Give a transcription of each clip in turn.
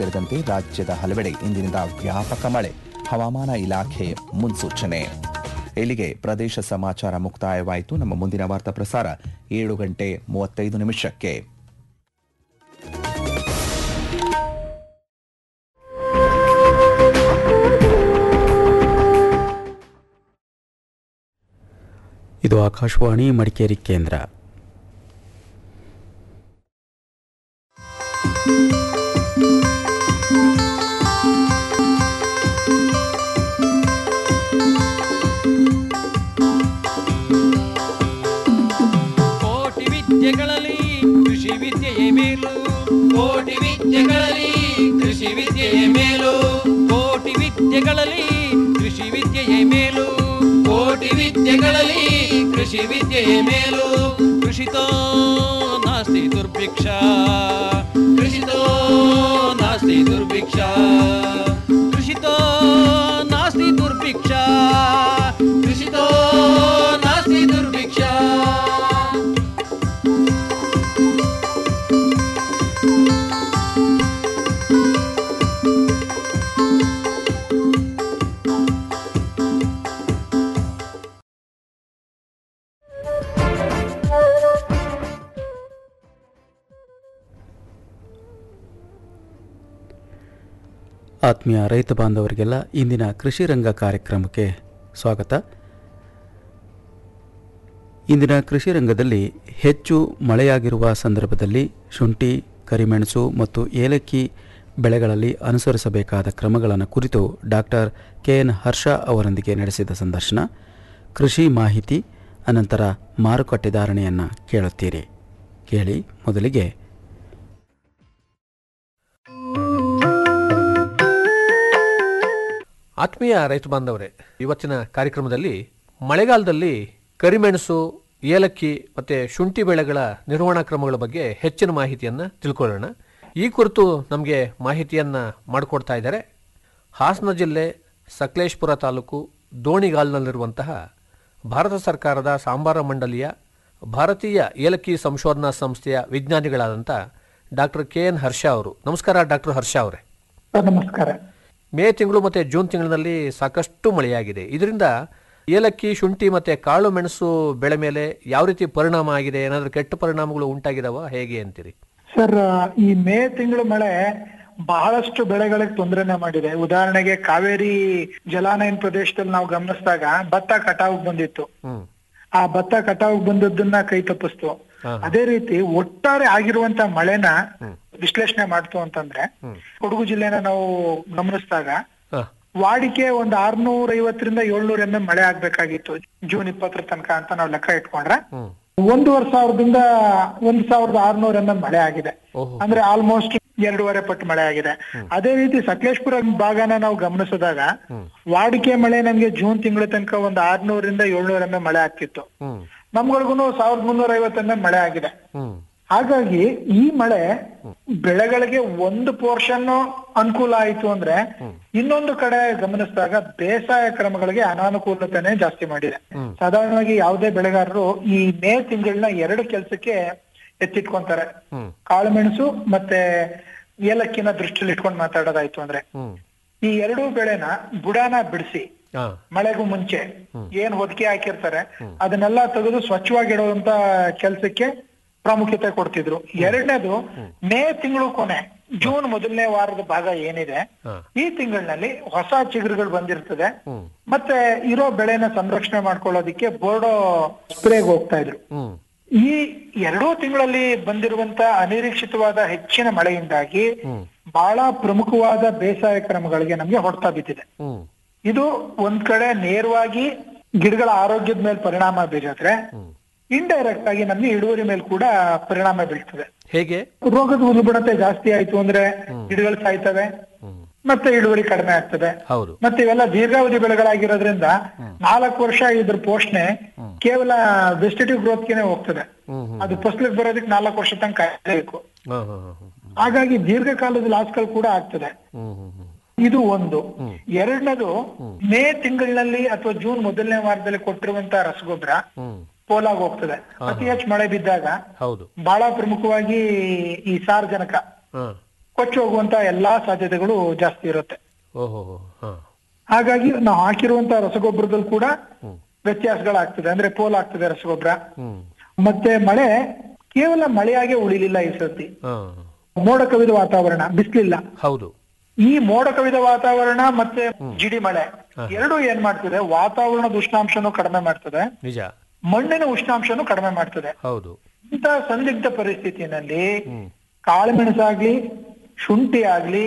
ಸೇರಿದಂತೆ ರಾಜ್ಯದ ಹಲವೆಡೆ ಇಂದಿನಿಂದ ವ್ಯಾಪಕ ಮಳೆ ಹವಾಮಾನ ಇಲಾಖೆ ಮುನ್ಸೂಚನೆ ಇಲ್ಲಿಗೆ ಪ್ರದೇಶ ಸಮಾಚಾರ ಮುಕ್ತಾಯವಾಯಿತು ನಮ್ಮ ಮುಂದಿನ ವಾರ್ತಾ ಪ್ರಸಾರ ಏಳು ಗಂಟೆ ಮೂವತ್ತೈದು ನಿಮಿಷಕ್ಕೆ ಇದು ಆಕಾಶವಾಣಿ ಮಡಿಕೇರಿ ಕೇಂದ್ರ ಕೋಟಿ ವಿದ್ಯೆಗಳಲ್ಲಿ ಕೃಷಿ ವಿದ್ಯೆಯೇ ಮೇಲು ಕೋಟಿ ವಿದ್ಯೆಗಳಲ್ಲಿ ಕೃಷಿ ವಿದ್ಯೆಯೇ ಮೇಲು ಕೋಟಿ ವಿದ್ಯೆಗಳಲ್ಲಿ ಕೃಷಿ ವಿದ್ಯೆಯೇ ಮೇಲು ಕೋಟಿ ವಿದ್ಯೆಗಳಲ್ಲಿ ಕೃಷಿ ವಿದ್ಯೆಯೇ ಮೇಲು ಕೃಷಿತೋ ನಾಸ್ತಿ ದುರ್ಭಿಕ್ಷ ಕೃಷಿತೋ ನಾಸ್ತಿ ದುರ್ಭಿಕ್ಷ ಕೃಷಿತೋ ನಾಸ್ತಿ ದುರ್ಭಿಕ್ಷ ಕೃಷಿತೋ ನಾಸ್ತಿ ದುರ್ಭಿಕ್ಷ ಆತ್ಮೀಯ ರೈತ ಬಾಂಧವರಿಗೆಲ್ಲ ಇಂದಿನ ಕೃಷಿ ರಂಗ ಕಾರ್ಯಕ್ರಮಕ್ಕೆ ಸ್ವಾಗತ ಇಂದಿನ ಕೃಷಿ ರಂಗದಲ್ಲಿ ಹೆಚ್ಚು ಮಳೆಯಾಗಿರುವ ಸಂದರ್ಭದಲ್ಲಿ ಶುಂಠಿ ಕರಿಮೆಣಸು ಮತ್ತು ಏಲಕ್ಕಿ ಬೆಳೆಗಳಲ್ಲಿ ಅನುಸರಿಸಬೇಕಾದ ಕ್ರಮಗಳನ್ನು ಕುರಿತು ಡಾಕ್ಟರ್ ಕೆ ಎನ್ ಹರ್ಷ ಅವರೊಂದಿಗೆ ನಡೆಸಿದ ಸಂದರ್ಶನ ಕೃಷಿ ಮಾಹಿತಿ ಅನಂತರ ಮಾರುಕಟ್ಟೆ ಧಾರಣೆಯನ್ನು ಕೇಳುತ್ತೀರಿ ಕೇಳಿ ಮೊದಲಿಗೆ ಆತ್ಮೀಯ ರೈತ ಬಾಂಧವರೇ ಇವತ್ತಿನ ಕಾರ್ಯಕ್ರಮದಲ್ಲಿ ಮಳೆಗಾಲದಲ್ಲಿ ಕರಿಮೆಣಸು ಏಲಕ್ಕಿ ಮತ್ತೆ ಶುಂಠಿ ಬೆಳೆಗಳ ನಿರ್ವಹಣಾ ಕ್ರಮಗಳ ಬಗ್ಗೆ ಹೆಚ್ಚಿನ ಮಾಹಿತಿಯನ್ನ ತಿಳ್ಕೊಳ್ಳೋಣ ಈ ಕುರಿತು ನಮಗೆ ಮಾಹಿತಿಯನ್ನ ಮಾಡಿಕೊಡ್ತಾ ಇದ್ದಾರೆ ಹಾಸನ ಜಿಲ್ಲೆ ಸಕಲೇಶ್ಪುರ ತಾಲೂಕು ದೋಣಿಗಾಲ್ನಲ್ಲಿರುವಂತಹ ಭಾರತ ಸರ್ಕಾರದ ಸಾಂಬಾರ ಮಂಡಳಿಯ ಭಾರತೀಯ ಏಲಕ್ಕಿ ಸಂಶೋಧನಾ ಸಂಸ್ಥೆಯ ವಿಜ್ಞಾನಿಗಳಾದಂಥ ಡಾಕ್ಟರ್ ಕೆ ಎನ್ ಹರ್ಷ ಅವರು ನಮಸ್ಕಾರ ಡಾಕ್ಟರ್ ಹರ್ಷ ಅವರೇ ಸರ್ ನಮಸ್ಕಾರ ಮೇ ತಿಂಗಳು ಮತ್ತೆ ಜೂನ್ ತಿಂಗಳಿನಲ್ಲಿ ಸಾಕಷ್ಟು ಮಳೆಯಾಗಿದೆ ಇದರಿಂದ ಏಲಕ್ಕಿ ಶುಂಠಿ ಮತ್ತೆ ಕಾಳು ಮೆಣಸು ಬೆಳೆ ಮೇಲೆ ಯಾವ ರೀತಿ ಪರಿಣಾಮ ಆಗಿದೆ ಏನಾದರೂ ಕೆಟ್ಟ ಪರಿಣಾಮಗಳು ಉಂಟಾಗಿದಾವ ಹೇಗೆ ಅಂತೀರಿ ಸರ್ ಈ ಮೇ ತಿಂಗಳು ಮಳೆ ಬಹಳಷ್ಟು ಬೆಳೆಗಳಿಗೆ ತೊಂದರೆನೆ ಮಾಡಿದೆ ಉದಾಹರಣೆಗೆ ಕಾವೇರಿ ಜಲಾನಯನ ಪ್ರದೇಶದಲ್ಲಿ ನಾವು ಗಮನಿಸಿದಾಗ ಭತ್ತ ಕಟಾವ್ ಬಂದಿತ್ತು ಹ್ಮ್ ಆ ಭತ್ತ ಕಟಾವ್ ಬಂದದ್ದನ್ನ ಕೈ ತಪ್ಪಿಸ್ತು ಹಾ. ಅದೇ ರೀತಿ ಒಟ್ಟಾರೆ ಆಗಿರುವಂತ ಮಳೆನ ವಿಶ್ಲೇಷಣೆ ಮಾಡ್ತು ಅಂತಂದ್ರೆ ಕೊಡಗು ಜಿಲ್ಲೆನ ನಾವು ಗಮನಿಸಿದಾಗ ಹಾ ವಾಡಿಕೆ ಒಂದ್ ಆರ್ನೂರ ಐವತ್ತರಿಂದ ಏಳ್ನೂರ ಎಂ ಎಂ ಮಳೆ ಆಗ್ಬೇಕಾಗಿತ್ತು ಜೂನ್ ಇಪ್ಪತ್ತರ ತನಕ ಅಂತ ನಾವು ಲೆಕ್ಕ ಇಟ್ಕೊಂಡ್ರೆ ಹ್ಮ್ ಒಂದೂವರೆ ಸಾವಿರದಿಂದ ಒಂದ್ ಸಾವಿರದ ಆರ್ನೂರ ಎಂ ಎಂ ಮಳೆ ಆಗಿದೆ ಓಹೋ ಅಂದ್ರೆ ಆಲ್ಮೋಸ್ಟ್ ಎರಡೂವರೆ ಪಟ್ಟು ಮಳೆ ಆಗಿದೆ ಅದೇ ರೀತಿ ಸಕಲೇಶ್ಪುರ ಭಾಗನ ನಾವು ಗಮನಿಸಿದಾಗ ವಾಡಿಕೆ ಮಳೆ ನಮ್ಗೆ ಜೂನ್ ತಿಂಗಳ ತನಕ ಒಂದ್ ಆರ್ನೂರಿಂದ ಏಳ್ನೂರ ಎಂ ಎಂ ಮಳೆ ಆಗ್ತಿತ್ತು ಹ್ಮ್ ನಮ್ಗಳಿಗೂ ಸಾವಿರದ ಮುನ್ನೂರ ಐವತ್ತು ಎಂ ಎಂ ಮಳೆ ಆಗಿದೆ ಹ್ಮ್ ಹಾಗಾಗಿ ಈ ಮಳೆ ಬೆಳೆಗಳಿಗೆ ಒಂದು ಪೋರ್ಷನ್ ಅನುಕೂಲ ಆಯ್ತು ಅಂದ್ರೆ ಇನ್ನೊಂದು ಕಡೆ ಗಮನಿಸಿದಾಗ ಬೇಸಾಯ ಕ್ರಮಗಳಿಗೆ ಅನಾನುಕೂಲತೆನೆ ಜಾಸ್ತಿ ಮಾಡಿದೆ ಸಾಧಾರಣವಾಗಿ ಯಾವುದೇ ಬೆಳೆಗಾರರು ಈ ಮೇ ತಿಂಗಳನ್ನ ಎರಡು ಕೆಲಸಕ್ಕೆ ಎತ್ತಿಟ್ಕೊಂತಾರೆ ಹ್ಮ್ ಕಾಳುಮೆಣಸು ಮತ್ತೆ ಏಲಕ್ಕಿನ ದೃಷ್ಟಿಯಲ್ಲಿ ಇಟ್ಕೊಂಡು ಮಾತಾಡೋದಾಯ್ತು ಅಂದ್ರೆ ಹ್ಮ್ ಈ ಎರಡೂ ಬೆಳೆನ ಬುಡಾನ ಬಿಡಿಸಿ ಹಾ ಮಳೆಗೂ ಮುಂಚೆ ಏನ್ ಹೊದಿಕೆ ಹಾಕಿರ್ತಾರೆ ಅದನ್ನೆಲ್ಲ ತೆಗೆದು ಸ್ವಚ್ಛವಾಗಿಡುವಂತ ಕೆಲ್ಸಕ್ಕೆ ಪ್ರಾಮುಖ್ಯತೆ ಕೊಡ್ತಿದ್ರು ಎರಡನೇದು ಮೇ ತಿಂಗಳು ಕೊನೆ ಜೂನ್ ಮೊದಲನೇ ವಾರದ ಭಾಗ ಏನಿದೆ ಹಾ. ಈ ತಿಂಗಳಿನಲ್ಲಿ ಹೊಸ ಚಿಗುರುಗಳು ಬಂದಿರ್ತದೆ ಹ್ಮ್ ಮತ್ತೆ ಇರೋ ಬೆಳೆನ ಸಂರಕ್ಷಣೆ ಮಾಡ್ಕೊಳ್ಳೋದಿಕ್ಕೆ ಬೋರ್ಡೋ ಸ್ಪ್ರೇಗ್ ಹೋಗ್ತಾ ಇದ್ರು ಹ್ಮ್ ಈ ಎರಡೂ ತಿಂಗಳಲ್ಲಿ ಬಂದಿರುವಂತ ಅನಿರೀಕ್ಷಿತವಾದ ಹೆಚ್ಚಿನ ಮಳೆಯಿಂದಾಗಿ ಹ್ಮ್ ಬಹಳ ಪ್ರಮುಖವಾದ ಬೇಸಾಯ ಕ್ರಮಗಳಿಗೆ ನಮ್ಗೆ ಹೊಡ್ತಾ ಬಿದ್ದಿದೆ ಹ್ಮ್ ಇದು ಒಂದ್ ಕಡೆ ನೇರವಾಗಿ ಗಿಡಗಳ ಆರೋಗ್ಯದ ಮೇಲೆ ಪರಿಣಾಮ ಬೀರಿದ್ರೆ ಇಂಡೈರೆಕ್ಟ್ ಆಗಿ ನಮ್ಗೆ ಇಳುವರಿ ಮೇಲೆ ಕೂಡ ಪರಿಣಾಮ ಬೀಳ್ತದೆ ಹೇಗೆ ರೋಗದ ಉಲ್ಬಣತೆ ಜಾಸ್ತಿ ಆಯ್ತು ಅಂದ್ರೆ ಗಿಡಗಳು ಸಾಯ್ತವೆ ಹ್ಮ್ ಮತ್ತೆ ಇಳುವರಿ ಕಡಿಮೆ ಆಗ್ತದೆ ಹೌದು ಮತ್ತೆ ಇವೆಲ್ಲ ದೀರ್ಘಾವಧಿ ಬೆಳೆಗಳಾಗಿರೋದ್ರಿಂದ ನಾಲ್ಕು ವರ್ಷ ಇದ್ರ ಪೋಷಣೆ ಕೇವಲ ವೆಜಿಟೇಟಿವ್ ಗ್ರೋತ್ಗೆನೆ ಹೋಗ್ತದೆ ಹ್ಮ್ ಹ್ಮ್ ಅದು ಫಸಲಿಗೆ ಬರೋದಕ್ಕೆ ನಾಲ್ಕು ವರ್ಷ ತನಕ ಕಾಯಬೇಕು ಹಾ ಹಾ ಹಾ ಹ್ಮ್ ಹಾಗಾಗಿ ದೀರ್ಘಕಾಲದ ಲಾಸ್ಗಳು ಕೂಡ ಆಗ್ತದೆ ಹ್ಮ್ ಹ್ಮ್ ಹ್ಮ್ ಇದು ಒಂದು ಎರಡನೇದು ಮೇ ತಿಂಗಳಿನಲ್ಲಿ ಅಥವಾ ಜೂನ್ ಮೊದಲನೇ ವಾರದಲ್ಲಿ ಕೊಟ್ಟಿರುವಂತ ರಸಗೊಬ್ಬರ ಹ್ಮ್ ಪೋಲಾಗ್ ಹೋಗ್ತದೆ ಅತಿ ಹೆಚ್ಚು ಮಳೆ ಬಿದ್ದಾಗ ಹೌದು ಬಹಳ ಪ್ರಮುಖವಾಗಿ ಈ ಸಾರ್ವಜನಕ ಹಾ ಕೊಚ್ಚಿ ಹೋಗುವಂತ ಎಲ್ಲಾ ಸಾಧ್ಯತೆಗಳು ಜಾಸ್ತಿ ಇರುತ್ತೆ ಓಹೋ ಹಾ ಹಾಗಾಗಿ ನಾವು ಹಾಕಿರುವಂತ ರಸಗೊಬ್ಬರದಲ್ಲಿ ಕೂಡ ವ್ಯತ್ಯಾಸಗಳಾಗ್ತದೆ ಅಂದ್ರೆ ಪೋಲ್ ಆಗ್ತದೆ ರಸಗೊಬ್ಬರ ಹ್ಮ್ ಮತ್ತೆ ಮಳೆ ಕೇವಲ ಮಳೆಯಾಗೆ ಉಳಿಲಿಲ್ಲ ಈ ಸರ್ತಿ ಹಾ ಮೋಡ ಕವಿದ ವಾತಾವರಣ ಬಿಸ್ಲಿಲ್ಲ ಹೌದು ಈ ಮೋಡ ಕವಿದ ವಾತಾವರಣ ಮತ್ತೆ ಜಿಡಿ ಮಳೆ ಎರಡು ಏನ್ ಮಾಡ್ತದೆ ವಾತಾವರಣದ ಉಷ್ಣಾಂಶನೂ ಕಡಿಮೆ ಮಾಡ್ತದೆ ನಿಜ ಮಣ್ಣಿನ ಉಷ್ಣಾಂಶನೂ ಕಡಿಮೆ ಮಾಡ್ತದೆ ಹೌದು ಇಂಥ ಸಂದಿಗ್ಧ ಪರಿಸ್ಥಿತಿನಲ್ಲಿ ಕಾಳುಮೆಣಸಾಗ್ಲಿ ಶುಂಠಿ ಆಗ್ಲಿ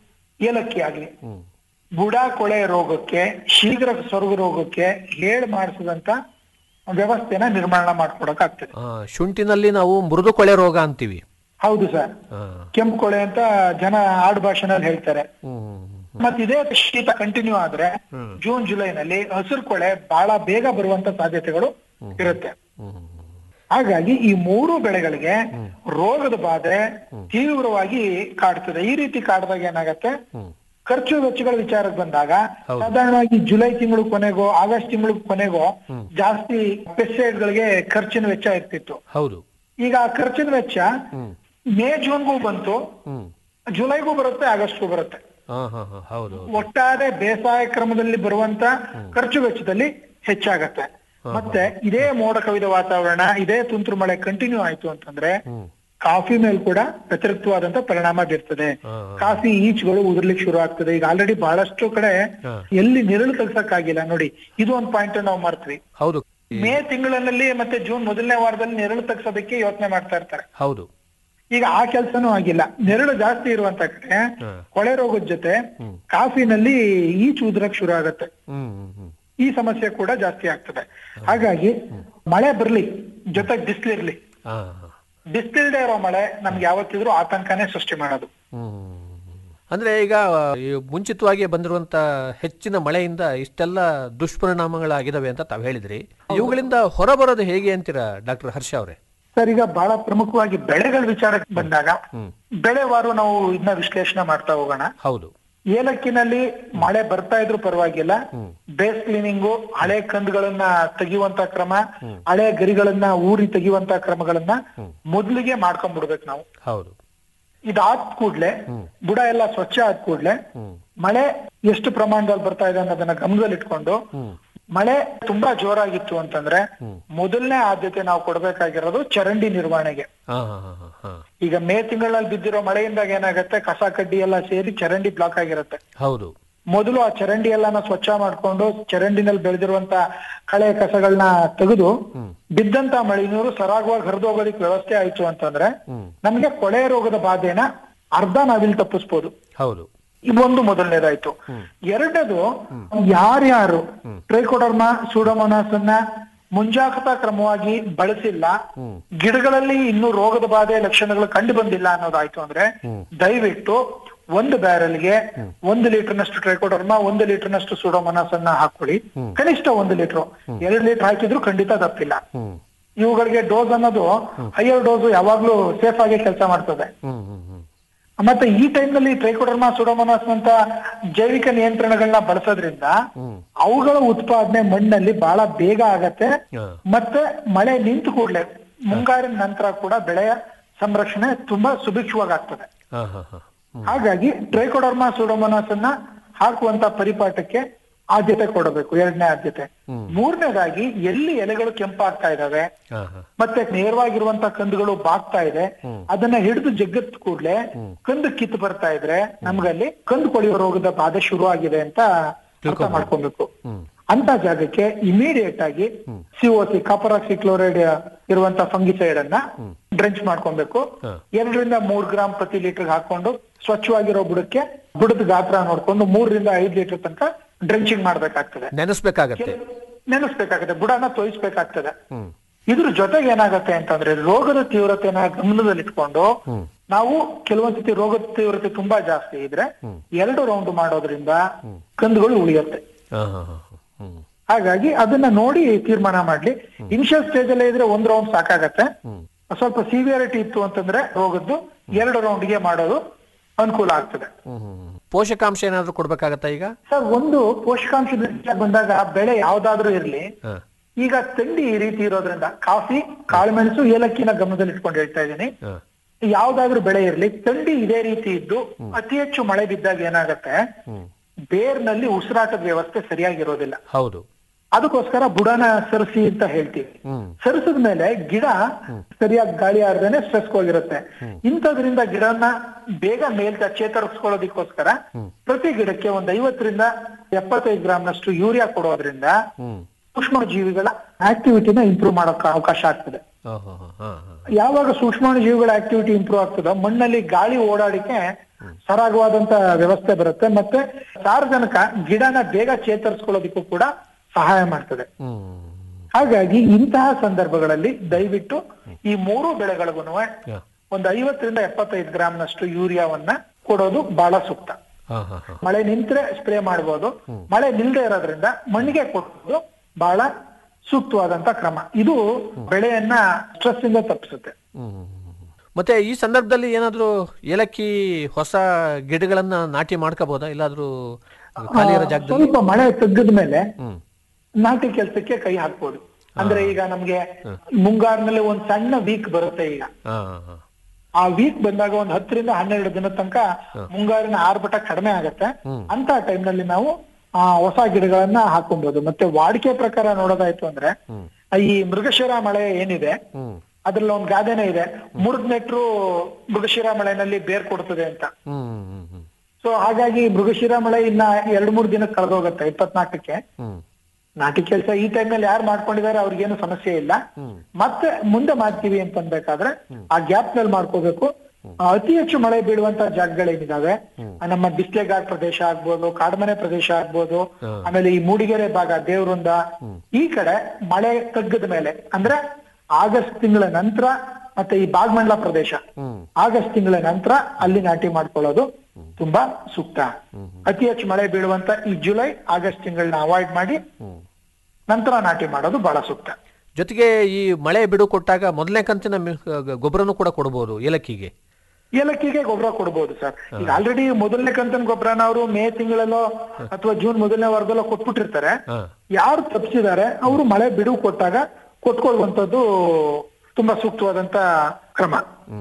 ಏಲಕ್ಕಿ ಆಗ್ಲಿ ಹ್ಮ್ ಬುಡ ಕೊಳೆ ರೋಗಕ್ಕೆ ಶೀಘ್ರ ಸೊರಗು ರೋಗಕ್ಕೆ ಹೇಳಿ ಮಾಡಿಸಿದಂತ ವ್ಯವಸ್ಥೆನ ನಿರ್ಮಾಣ ಮಾಡ್ಕೊಡಕ್ ಆಗ್ತದೆ ಆ, ಶುಂಠಿನಲ್ಲಿ ನಾವು ಮೃದು ಕೊಳೆ ರೋಗ ಅಂತೀವಿ ಹೌದು ಸರ್ ಹಾ ಕೆಂಪು ಕೊಳೆ ಅಂತ ಜನ ಆಡು ಭಾಷೆನಲ್ಲಿ ಹೇಳ್ತಾರೆ ಹ್ಮ್ ಮತ್ತೆ ಇದೇ ಶೀತ ಕಂಟಿನ್ಯೂ ಆದ್ರೆ ಜೂನ್ ಜುಲೈನಲ್ಲಿ ಹಸಿರು ಕೊಳೆ ಬಹಳ ಬೇಗ ಬರುವಂತ ಸಾಧ್ಯತೆಗಳು ಇರುತ್ತೆ ಹ್ಮ್ ಹಾಗಾಗಿ ಈ ಮೂರು ಬೆಳೆಗಳಿಗೆ ರೋಗದ ಬಾಧೆ ತೀವ್ರವಾಗಿ ಕಾಡ್ತದೆ ಈ ರೀತಿ ಕಾಡಿದಾಗ ಏನಾಗತ್ತೆ ಹ್ಮ್ ಖರ್ಚು ವೆಚ್ಚಗಳ ವಿಚಾರಕ್ಕೆ ಬಂದಾಗ ಸಾಧಾರಣವಾಗಿ ಜುಲೈ ತಿಂಗಳು ಕೊನೆಗೋ ಆಗಸ್ಟ್ ತಿಂಗಳು ಕೊನೆಗೋ ಜಾಸ್ತಿ ಪೆಸ್ಟಿಸೈಡ್ ಗಳಿಗೆ ಖರ್ಚಿನ ವೆಚ್ಚ ಇರ್ತಿತ್ತು ಹೌದು ಈಗ ಆ ಖರ್ಚಿನ ವೆಚ್ಚ ಹ್ಮ್ ಮೇ ಜೂನ್ಗೂ ಬಂತು ಹ್ಮ್ ಜುಲೈಗೂ ಬರುತ್ತೆ ಆಗಸ್ಟ್ಗೂ ಬರುತ್ತೆ ಹಾ ಹಾ ಹಾ ಹೌದು ಒಟ್ಟಾರೆ ಬೇಸಾಯ ಕ್ರಮದಲ್ಲಿ ಬರುವಂತ ಖರ್ಚು ವೆಚ್ಚದಲ್ಲಿ ಹೆಚ್ಚಾಗತ್ತೆ ಮತ್ತೆ ಇದೇ ಮೋಡ ಕವಿದ ವಾತಾವರಣ ಇದೇ ತುಂತುರು ಮಳೆ ಕಂಟಿನ್ಯೂ ಆಯ್ತು ಅಂತಂದ್ರೆ ಕಾಫಿ ಮೇಲೆ ಕೂಡ ವ್ಯತಿರಿಕ್ತವಾದಂತ ಪರಿಣಾಮ ಬೀರ್ತದೆ ಹಾ, ಕಾಫಿ ಈಚ್ಗಳು ಉದುರ್ಲಿಕ್ಕೆ ಶುರು ಆಗ್ತದೆ ಈಗ ಆಲ್ರೆಡಿ ಬಹಳಷ್ಟು ಕಡೆ ಹಾ. ಎಲ್ಲಿ ನೆರಳು ತೆಗ್ಸಕ್ಕಾಗಿಲ್ಲ ನೋಡಿ ಇದು ಒಂದ್ ಪಾಯಿಂಟ್ ನಾವು ಮರ್ತ್ವಿ ಹೌದು ಮೇ ತಿಂಗಳಲ್ಲಿ ಮತ್ತೆ ಜೂನ್ ಮೊದಲನೇ ವಾರದಲ್ಲಿ ನೆರಳು ತೆಗ್ಸೋದಕ್ಕೆ ಯೋಚನೆ ಮಾಡ್ತಾ ಇರ್ತಾರೆ ಹೌದು ಈಗ ಆ ಕೆಲಸನೂ ಆಗಿಲ್ಲ ನೆರಳು ಜಾಸ್ತಿ ಇರುವಂತ ಕಡೆ ಕೊಳೆ ರೋಗದ ಜೊತೆ ಕಾಫಿನಲ್ಲಿ ಈಚು ಉದುರಕ್ ಶುರು ಆಗತ್ತೆ ಹ್ಮ್ ಹ್ಮ್ ಹ್ಮ್ ಈ ಸಮಸ್ಯೆ ಕೂಡ ಜಾಸ್ತಿ ಆಗ್ತದೆ ಹಾಗಾಗಿ ಮಳೆ ಬರ್ಲಿ ಜೊತೆಗೆ ಬಿಸಿಲಿರ್ಲಿ ಹಾ ಬಿಸಿಲಿಲ್ದೇ ಇರೋ ಮಳೆ ನಮ್ಗೆ ಯಾವತ್ತಿದ್ರೂ ಆತಂಕನೇ ಸೃಷ್ಟಿ ಮಾಡೋದು ಹ್ಮ್ ಅಂದ್ರೆ ಈಗ ಈ ಮುಂಚಿತವಾಗಿ ಬಂದಿರುವಂತ ಹೆಚ್ಚಿನ ಮಳೆಯಿಂದ ಇಷ್ಟೆಲ್ಲ ದುಷ್ಪರಿಣಾಮಗಳಾಗಿದಾವೆ ಅಂತ ತಾವ್ ಹೇಳಿದ್ರಿ ಇವುಗಳಿಂದ ಹೊರಬರೋದು ಹೇಗೆ ಅಂತೀರಾ ಡಾಕ್ಟರ್ ಹರ್ಷ ಅವರೇ ಸರ್ ಈಗ ಬಹಳ ಪ್ರಮುಖವಾಗಿ ಬೆಳೆಗಳ ವಿಚಾರಕ್ಕೆ ಬಂದಾಗ ಬೆಳೆವಾರು ನಾವು ಇದನ್ನ ವಿಶ್ಲೇಷಣೆ ಮಾಡ್ತಾ ಹೋಗೋಣ ಹೌದು ಏಲಕ್ಕಿನಲ್ಲಿ ಮಳೆ ಬರ್ತಾ ಇದ್ರು ಪರವಾಗಿಲ್ಲ ಬೇಸ್ ಕ್ಲೀನಿಂಗು ಹಳೆ ಕಂದುಗಳನ್ನ ತೆಗೆಯುವಂತ ಕ್ರಮ ಹಳೆ ಗರಿಗಳನ್ನ ಊರಿ ತೆಗೆಯುವಂತ ಕ್ರಮಗಳನ್ನ ಮೊದ್ಲಿಗೆ ಮಾಡ್ಕೊಂಡ್ಬಿಡ್ಬೇಕು ನಾವು ಹೌದು ಇದಾದ ಕೂಡ್ಲೆ ಬುಡ ಎಲ್ಲ ಸ್ವಚ್ಛ ಆದ ಕೂಡ್ಲೆ ಮಳೆ ಎಷ್ಟು ಪ್ರಮಾಣದಲ್ಲಿ ಬರ್ತಾ ಇದೆ ಅನ್ನೋದನ್ನ ಗಮನದಲ್ಲಿ ಇಟ್ಕೊಂಡು ಮಳೆ ತುಂಬಾ ಜೋರಾಗಿತ್ತು ಅಂತಂದ್ರೆ ಮೊದಲನೇ ಆದ್ಯತೆ ನಾವು ಕೊಡ್ಬೇಕಾಗಿರೋದು ಚರಂಡಿ ನಿರ್ವಹಣೆಗೆ ಹಾ ಹಾ ಹಾ ಹಾ ಹಾ ಈಗ ಮೇ ತಿಂಗಳಲ್ಲಿ ಬಿದ್ದಿರೋ ಮಳೆಯಿಂದಾಗ ಏನಾಗತ್ತೆ ಕಸ ಕಡ್ಡಿ ಎಲ್ಲ ಸೇರಿ ಚರಂಡಿ ಬ್ಲಾಕ್ ಆಗಿರುತ್ತೆ ಹೌದು ಮೊದಲು ಆ ಚರಂಡಿ ಎಲ್ಲಾನ ಸ್ವಚ್ಛ ಮಾಡ್ಕೊಂಡು ಚರಂಡಿನಲ್ಲಿ ಬೆಳೆದಿರುವಂತ ಕಳೆ ಕಸಗಳನ್ನ ತೆಗೆದು ಬಿದ್ದಂತ ಮಳೆ ನೀರು ಸರಾಗವಾಗಿ ಹರಿದೋಗೋದಕ್ಕೆ ವ್ಯವಸ್ಥೆ ಆಯ್ತು ಅಂತಂದ್ರೆ ನಮ್ಗೆ ಕೊಳೆ ರೋಗದ ಬಾಧೆನ ಅರ್ಧ ನಾವಿಲ್ಲಿ ತಪ್ಪಿಸ್ಬೋದು ಹೌದು ಇದೊಂದು ಮೊದಲನೇದಾಯ್ತು ಎರಡನೇದು ಯಾರ್ಯಾರು ಟ್ರೈಕೋಡರ್ಮಾ ಸೂಡೋಮೋನಾಸ್ ಅನ್ನ ಮುಂಜಾಗ್ರತಾ ಕ್ರಮವಾಗಿ ಬಳಸಿಲ್ಲ ಗಿಡಗಳಲ್ಲಿ ಇನ್ನೂ ರೋಗದ ಬಾಧೆ ಲಕ್ಷಣಗಳು ಕಂಡು ಬಂದಿಲ್ಲ ಅನ್ನೋದಾಯ್ತು ಅಂದ್ರೆ ದಯವಿಟ್ಟು ಒಂದು ಬ್ಯಾರಲ್ಗೆ ಒಂದು ಲೀಟರ್ನಷ್ಟು ಟ್ರೈಕೋಡರ್ಮಾ ಒಂದು ಲೀಟರ್ನಷ್ಟು ಸೂಡೋಮೋನಾಸ್ ಅನ್ನ ಹಾಕೊಳ್ಳಿ ಕನಿಷ್ಠ ಒಂದು ಲೀಟರ್ ಎರಡು ಲೀಟರ್ ಹಾಕಿದ್ರು ಖಂಡಿತ ತಪ್ಪಿಲ್ಲ ಇವುಗಳಿಗೆ ಡೋಸ್ ಅನ್ನೋದು ಹೈಯರ್ ಡೋಸ್ ಯಾವಾಗ್ಲೂ ಸೇಫ್ ಆಗಿ ಕೆಲಸ ಮಾಡ್ತದೆ ಹ್ಮ್ ಹ್ಮ್ ಹ್ಮ್ ಮತ್ತೆ ಈ ಟೈಮ್ ನಲ್ಲಿ ಟ್ರೈಕೋಡರ್ಮಾ ಸುಡೋಮೋನಾಸ್ ಅಂತ ಜೈವಿಕ ನಿಯಂತ್ರಣಗಳನ್ನ ಬಳಸೋದ್ರಿಂದ ಅವುಗಳ ಉತ್ಪಾದನೆ ಮಣ್ಣಲ್ಲಿ ಬಹಳ ಬೇಗ ಆಗತ್ತೆ ಹಾ. ಮತ್ತೆ ಮಳೆ ನಿಂತು ಕೂಡ್ಲೆ ಮುಂಗಾರಿನ ನಂತರ ಕೂಡ ಬೆಳೆಯ ಸಂರಕ್ಷಣೆ ತುಂಬಾ ಸುಭಿಕ್ಷವಾಗಿ ಆಗ್ತದೆ ಹಾ ಹಾ ಹಾ ಹಾಗಾಗಿ ಟ್ರೈಕೋಡರ್ಮಾ ಸುಡೋಮೋನಾಸ್ ಅನ್ನ ಹಾಕುವಂತ ಪರಿಪಾಠಕ್ಕೆ ಆದ್ಯತೆ ಕೊಡಬೇಕು ಎರಡನೇ ಆದ್ಯತೆ ಮೂರನೇದಾಗಿ ಎಲ್ಲಿ ಎಲೆಗಳು ಕೆಂಪಾಗ್ತಾ ಇದಾವೆ ಹಾ ಹಾ ಮತ್ತೆ ನೇರವಾಗಿರುವಂತ ಕಂದುಗಳು ಬಾಗ್ತಾ ಇದೆ ಅದನ್ನ ಹಿಡಿದು ಜಗ್ಗತ್ ಕೂಡ್ಲೆ ಕಂದು ಕಿತ್ತು ಬರ್ತಾ ಇದ್ರೆ ನಮ್ಗಲ್ಲಿ ಕಂದು ಕೊಳೆಯೋ ರೋಗದ ಬಾಧೆ ಶುರು ಆಗಿದೆ ಅಂತ ಅರ್ಥ ಮಾಡ್ಕೊಬೇಕು ಅಂತ ಜಾಗಕ್ಕೆ ಇಮಿಡಿಯೇಟ್ ಆಗಿ ಸಿಒಸಿ ಕಾಪರಾಕ್ಸಿ ಕ್ಲೋರೈಡ್ ಇರುವಂತ ಫಂಗಿಸೈಡ್ ಅನ್ನ ಡ್ರೆಂಚ್ ಮಾಡ್ಕೊಬೇಕು ಎರಡರಿಂದ ಮೂರ್ ಗ್ರಾಮ್ ಪ್ರತಿ ಲೀಟರ್ ಹಾಕೊಂಡು ಸ್ವಚ್ಛವಾಗಿರೋ ಬುಡಕ್ಕೆ ಬುಡದ ಗಾತ್ರ ನೋಡ್ಕೊಂಡು ಮೂರರಿಂದ ಐದ್ ಲೀಟರ್ ತನಕ ಡ್ರೆಂಚಿಂಗ್ ಮಾಡ್ಬೇಕಾಗ್ತದೆ ನೆನೆಸ್ಬೇಕಾಗತ್ತೆ ನೆನೆಸ್ಬೇಕಾಗತ್ತೆ ಬುಡನ ತೋಯಿಸ್ಬೇಕಾಗ್ತದೆ ಇದ್ರ ಜೊತೆಗೆ ಏನಾಗತ್ತೆ ಅಂತಂದ್ರೆ ರೋಗದ ತೀವ್ರತೆನ ಗಮನದಲ್ಲಿಟ್ಕೊಂಡು ನಾವು ಕೆಲವೊಂದ್ಸತಿ ರೋಗದ ತೀವ್ರತೆ ತುಂಬಾ ಜಾಸ್ತಿ ಇದ್ರೆ ಎರಡು ರೌಂಡ್ ಮಾಡೋದ್ರಿಂದ ಕಂದುಗಳು ಉಳಿಯುತ್ತೆ ಹಾ ಹಾ ಹಾ ಹ್ಮ್ ಹಾಗಾಗಿ ಅದನ್ನ ನೋಡಿ ತೀರ್ಮಾನ ಮಾಡ್ಲಿ ಇನಿಷಿಯಲ್ ಸ್ಟೇಜ್ ಅಲ್ಲೇ ಇದ್ರೆ ಒಂದ್ ರೌಂಡ್ ಸಾಕಾಗತ್ತೆ ಸ್ವಲ್ಪ ಸಿವಿಯರಿಟಿ ಇತ್ತು ಅಂತಂದ್ರೆ ರೋಗದ್ದು ಎರಡು ರೌಂಡ್ಗೆ ಮಾಡೋದು ಅನುಕೂಲ ಆಗ್ತದೆ ಹ್ಮ್ ಹ್ಮ್ ಹ್ಮ್. ಪೋಷಕಾಂಶ ಏನಾದ್ರೂ ಕೊಡ್ಬೇಕಾಗತ್ತಾ ಈಗ ಸರ್ ಒಂದು ಪೋಷಕಾಂಶದ ವಿಷಯ ಬಂದಾಗ ಬೆಳೆ ಯಾವ್ದಾದ್ರೂ ಇರ್ಲಿ ಹಾ ಈಗ ತಿಂಡಿ ಈ ರೀತಿ ಇರೋದ್ರಿಂದ ಕಾಫಿ ಕಾಳುಮೆಣಸು ಏಲಕ್ಕಿನ ಗಮನದಲ್ಲಿ ಇಟ್ಕೊಂಡು ಹೇಳ್ತಾ ಇದ್ದೀನಿ ಹಾ ಯಾವ್ದಾದ್ರು ಬೆಳೆ ಇರ್ಲಿ ಥಂಡಿ ಇದೇ ರೀತಿ ಇದ್ದು ಅತಿ ಹೆಚ್ಚು ಮಳೆ ಬಿದ್ದಾಗ ಏನಾಗತ್ತೆ ಬೇರ್ನಲ್ಲಿ ಉಸಿರಾಟದ ವ್ಯವಸ್ಥೆ ಸರಿಯಾಗಿರೋದಿಲ್ಲ ಹೌದು ಅದಕ್ಕೋಸ್ಕರ ಬುಡನ ಸರಿಸಿ ಅಂತ ಹೇಳ್ತೀವಿ ಹ್ಮ್ ಸರಿಸಿದ ಮೇಲೆ ಗಿಡ ಸರಿಯಾಗಿ ಗಾಳಿ ಆಡ್ದೇನೆ ಸ್ಟ್ರೆಸ್ ಹೋಗಿರುತ್ತೆ ಇಂಥದ್ರಿಂದ ಗಿಡನ ಬೇಗ ಮೇಲ್ತ ಚೇತರಿಸ್ಕೊಳ್ಳೋದಕ್ಕೋಸ್ಕರ ಪ್ರತಿ ಗಿಡಕ್ಕೆ ಒಂದ್ ಐವತ್ತರಿಂದ ಎಪ್ಪತ್ತೈದು ಗ್ರಾಮ್ನಷ್ಟು ಯೂರಿಯಾ ಕೊಡೋದ್ರಿಂದ ಹ್ಮ್ ಸೂಕ್ಷ್ಮ ಜೀವಿಗಳ ಆಕ್ಟಿವಿಟಿನ ಇಂಪ್ರೂವ್ ಮಾಡೋಕೆ ಅವಕಾಶ ಆಗ್ತದೆ ಹಾ ಹಾ ಹಾ ಹಾ ಹಾ ಯಾವಾಗ ಸೂಕ್ಷ್ಮಾಣು ಜೀವಿಗಳ ಆಕ್ಟಿವಿಟಿ ಇಂಪ್ರೂವ್ ಆಗ್ತದೋ ಮಣ್ಣಲ್ಲಿ ಗಾಳಿ ಓಡಾಡಿಕೆ ಸರಾಗವಾದಂತ ವ್ಯವಸ್ಥೆ ಬರುತ್ತೆ ಮತ್ತೆ ಸಾರ್ವಜನಿಕ ಗಿಡನ ಬೇಗ ಚೇತರಿಸ್ಕೊಳ್ಳೋದಕ್ಕೂ ಕೂಡ ಸಹಾಯ ಮಾಡ್ತದೆ ಹ್ಮ್ ಹಾಗಾಗಿ ಇಂತಹ ಸಂದರ್ಭಗಳಲ್ಲಿ ದಯವಿಟ್ಟು ಈ ಮೂರು ಬೆಳೆಗಳಿಗೂ ಯಾ. ಒಂದು ಐವತ್ತರಿಂದ ಎಪ್ಪತ್ತೈದು ಗ್ರಾಮ್ನಷ್ಟು ಯೂರಿಯಾವನ್ನ ಕೊಡೋದು ಬಹಳ ಸೂಕ್ತ ಹಾ ಹಾ ಹಾ ಮಳೆ ನಿಂತ್ರೆ ಸ್ಪ್ರೇ ಮಾಡಬಹುದು ಮಳೆ ನಿಲ್ದೇ ಇರೋದ್ರಿಂದ ಮಣ್ಣಿಗೆ ಕೊಡೋದು ಬಹಳ ಸೂಕ್ತವಾದಂತ ಕ್ರಮ ಇದು ಬೆಳೆಯನ್ನ ಸ್ಟ್ರೆಸ್ ಇಂದ ತಪ್ಪಿಸುತ್ತೆ ಹ್ಮ್. ಮತ್ತೆ ಈ ಸಂದರ್ಭದಲ್ಲಿ ಏನಾದ್ರೂ ಏಲಕ್ಕಿ ಹೊಸ ಗಿಡಗಳನ್ನ ನಾಟಿ ಮಾಡ್ಕೋಬಹುದಾ ಇಲ್ಲಾದ್ರೂ ಖಾಲಿ ಇರೋ ಜಾಗದಲ್ಲಿ ಸ್ವಲ್ಪ ಮಳೆ ತೆಗೆದ ಮೇಲೆ ಹ್ಮ್ ನಾಟಿ ಕೆಲಸಕ್ಕೆ ಕೈ ಹಾಕ್ಬೋದು ಅಂದ್ರೆ ಈಗ ನಮ್ಗೆ ಮುಂಗಾರಿನಲ್ಲಿ ಒಂದ್ ಸಣ್ಣ ವೀಕ್ ಬರುತ್ತೆ ಈಗ ಹಾ ಹಾ ಆ ವೀಕ್ ಬಂದಾಗ ಒಂದ್ ಹತ್ತರಿಂದ ಹನ್ನೆರಡು ದಿನದ ತನಕ ಮುಂಗಾರಿನ ಆರ್ಭಟ ಕಡಿಮೆ ಆಗತ್ತೆ ಅಂತ ಟೈಮ್ ನಲ್ಲಿ ನಾವು ಆ ಹೊಸ ಗಿಡಗಳನ್ನ ಹಾಕೊಬಹುದು ಮತ್ತೆ ವಾಡಿಕೆ ಪ್ರಕಾರ ನೋಡೋದಾಯ್ತು ಅಂದ್ರೆ ಈ ಮೃಗಶಿರ ಮಳೆ ಏನಿದೆ ಹ್ಮ್ ಅದ್ರಲ್ಲಿ ಒಂದ್ ಗಾದೆನೇ ಇದೆ ಮುರಿದ್ ನೆಟ್ರು ಮೃಗಶಿರ ಮಳೆನಲ್ಲಿ ಬೇರ್ ಕೊಡ್ತದೆ ಅಂತ ಹ್ಮ್ ಹ್ಮ್ ಹ್ಮ್ ಸೊ ಹಾಗಾಗಿ ಮೃಗಶಿರ ಮಳೆ ಇನ್ನ ಎರಡ್ ಮೂರ್ ದಿನ ಕಳೆದೋಗತ್ತೆ ಇಪ್ಪತ್ನಾಲ್ಕಕ್ಕೆ ಹ್ಮ್ ನಾಟಿ ಕೆಲಸ ಈ ಟೈಮ್ ನಲ್ಲಿ ಯಾರು ಮಾಡ್ಕೊಂಡಿದ್ದಾರೆ ಅವ್ರಿಗೇನು ಸಮಸ್ಯೆ ಇಲ್ಲ ಮತ್ತೆ ಮುಂದೆ ಮಾಡ್ತೀವಿ ಅಂತ ಅನ್ಬೇಕಾದ್ರೆ ಆ ಗ್ಯಾಪ್ ನಲ್ಲಿ ಮಾಡ್ಕೋಬೇಕು ಆ, ಅತಿ ಹೆಚ್ಚು ಮಳೆ ಬೀಳುವಂತ ಜಾಗಗಳೇನಿದಾವೆ ಆ, ನಮ್ಮ ಬಿಸ್ಲೆ ಘಾಟ್ ಪ್ರದೇಶ ಆಗ್ಬೋದು ಕಾಡ್ಮನೆ ಪ್ರದೇಶ ಆಗ್ಬೋದು ಆಮೇಲೆ ಈ ಮೂಡಿಗೆರೆ ಭಾಗ ದೇವರಿಂದ ಈ ಕಡೆ ಮಳೆ ತಗ್ಗದ ಮೇಲೆ ಅಂದ್ರೆ ಆಗಸ್ಟ್ ತಿಂಗಳ ನಂತರ ಮತ್ತೆ ಈ ಬಾಗ್ಮಂಡ್ಲ ಪ್ರದೇಶ ಆಗಸ್ಟ್ ತಿಂಗಳ ನಂತರ ಅಲ್ಲಿ ನಾಟಿ ಮಾಡ್ಕೊಳ್ಳೋದು ತುಂಬಾ ಸೂಕ್ತ ಅತಿ ಹೆಚ್ಚು ಮಳೆ ಬೀಳುವಂತ ಈ ಜುಲೈ ಆಗಸ್ಟ್ ತಿಂಗಳನ್ನ ಅವಾಯ್ಡ್ ಮಾಡಿ ನಂತರ ನಾಟಿ ಮಾಡೋದು ಬಹಳ ಸೂಕ್ತ ಜೊತೆಗೆ ಈ ಮಳೆ ಬಿಡು ಕೊಟ್ಟಾಗ ಮೊದಲನೇ ಕಂತಿನ ಮಿ- ಗ- ಗೊಬ್ಬರನೂ ಕೂಡ ಕೊಡಬಹುದು ಏಲಕ್ಕಿಗೆ ಏಲಕ್ಕಿಗೆ ಗೊಬ್ಬರ ಕೊಡ್ಬೋದು ಸರ್ ಈಗ ಆಲ್ರೆಡಿ ಮೊದಲನೇ ಕಂತಿನ ಗೊಬ್ಬರನ ಅವರು ಮೇ ತಿಂಗಳಲ್ಲೋ ಅಥವಾ ಜೂನ್ ಮೊದಲನೇ ವಾರದಲ್ಲೋ ಕೊಟ್ಬಿಟ್ಟಿರ್ತಾರೆ ಹಾ ಯಾರು ತಪ್ಪಿಸಿದ್ದಾರೆ ಅವರು ಮಳೆ ಬಿಡುವು ಕೊಟ್ಟಾಗ ಕೊಟ್ಕೊಳ್ಳುವಂತದ್ದು ತುಂಬಾ ಸೂಕ್ತವಾದಂತ ಕ್ರಮ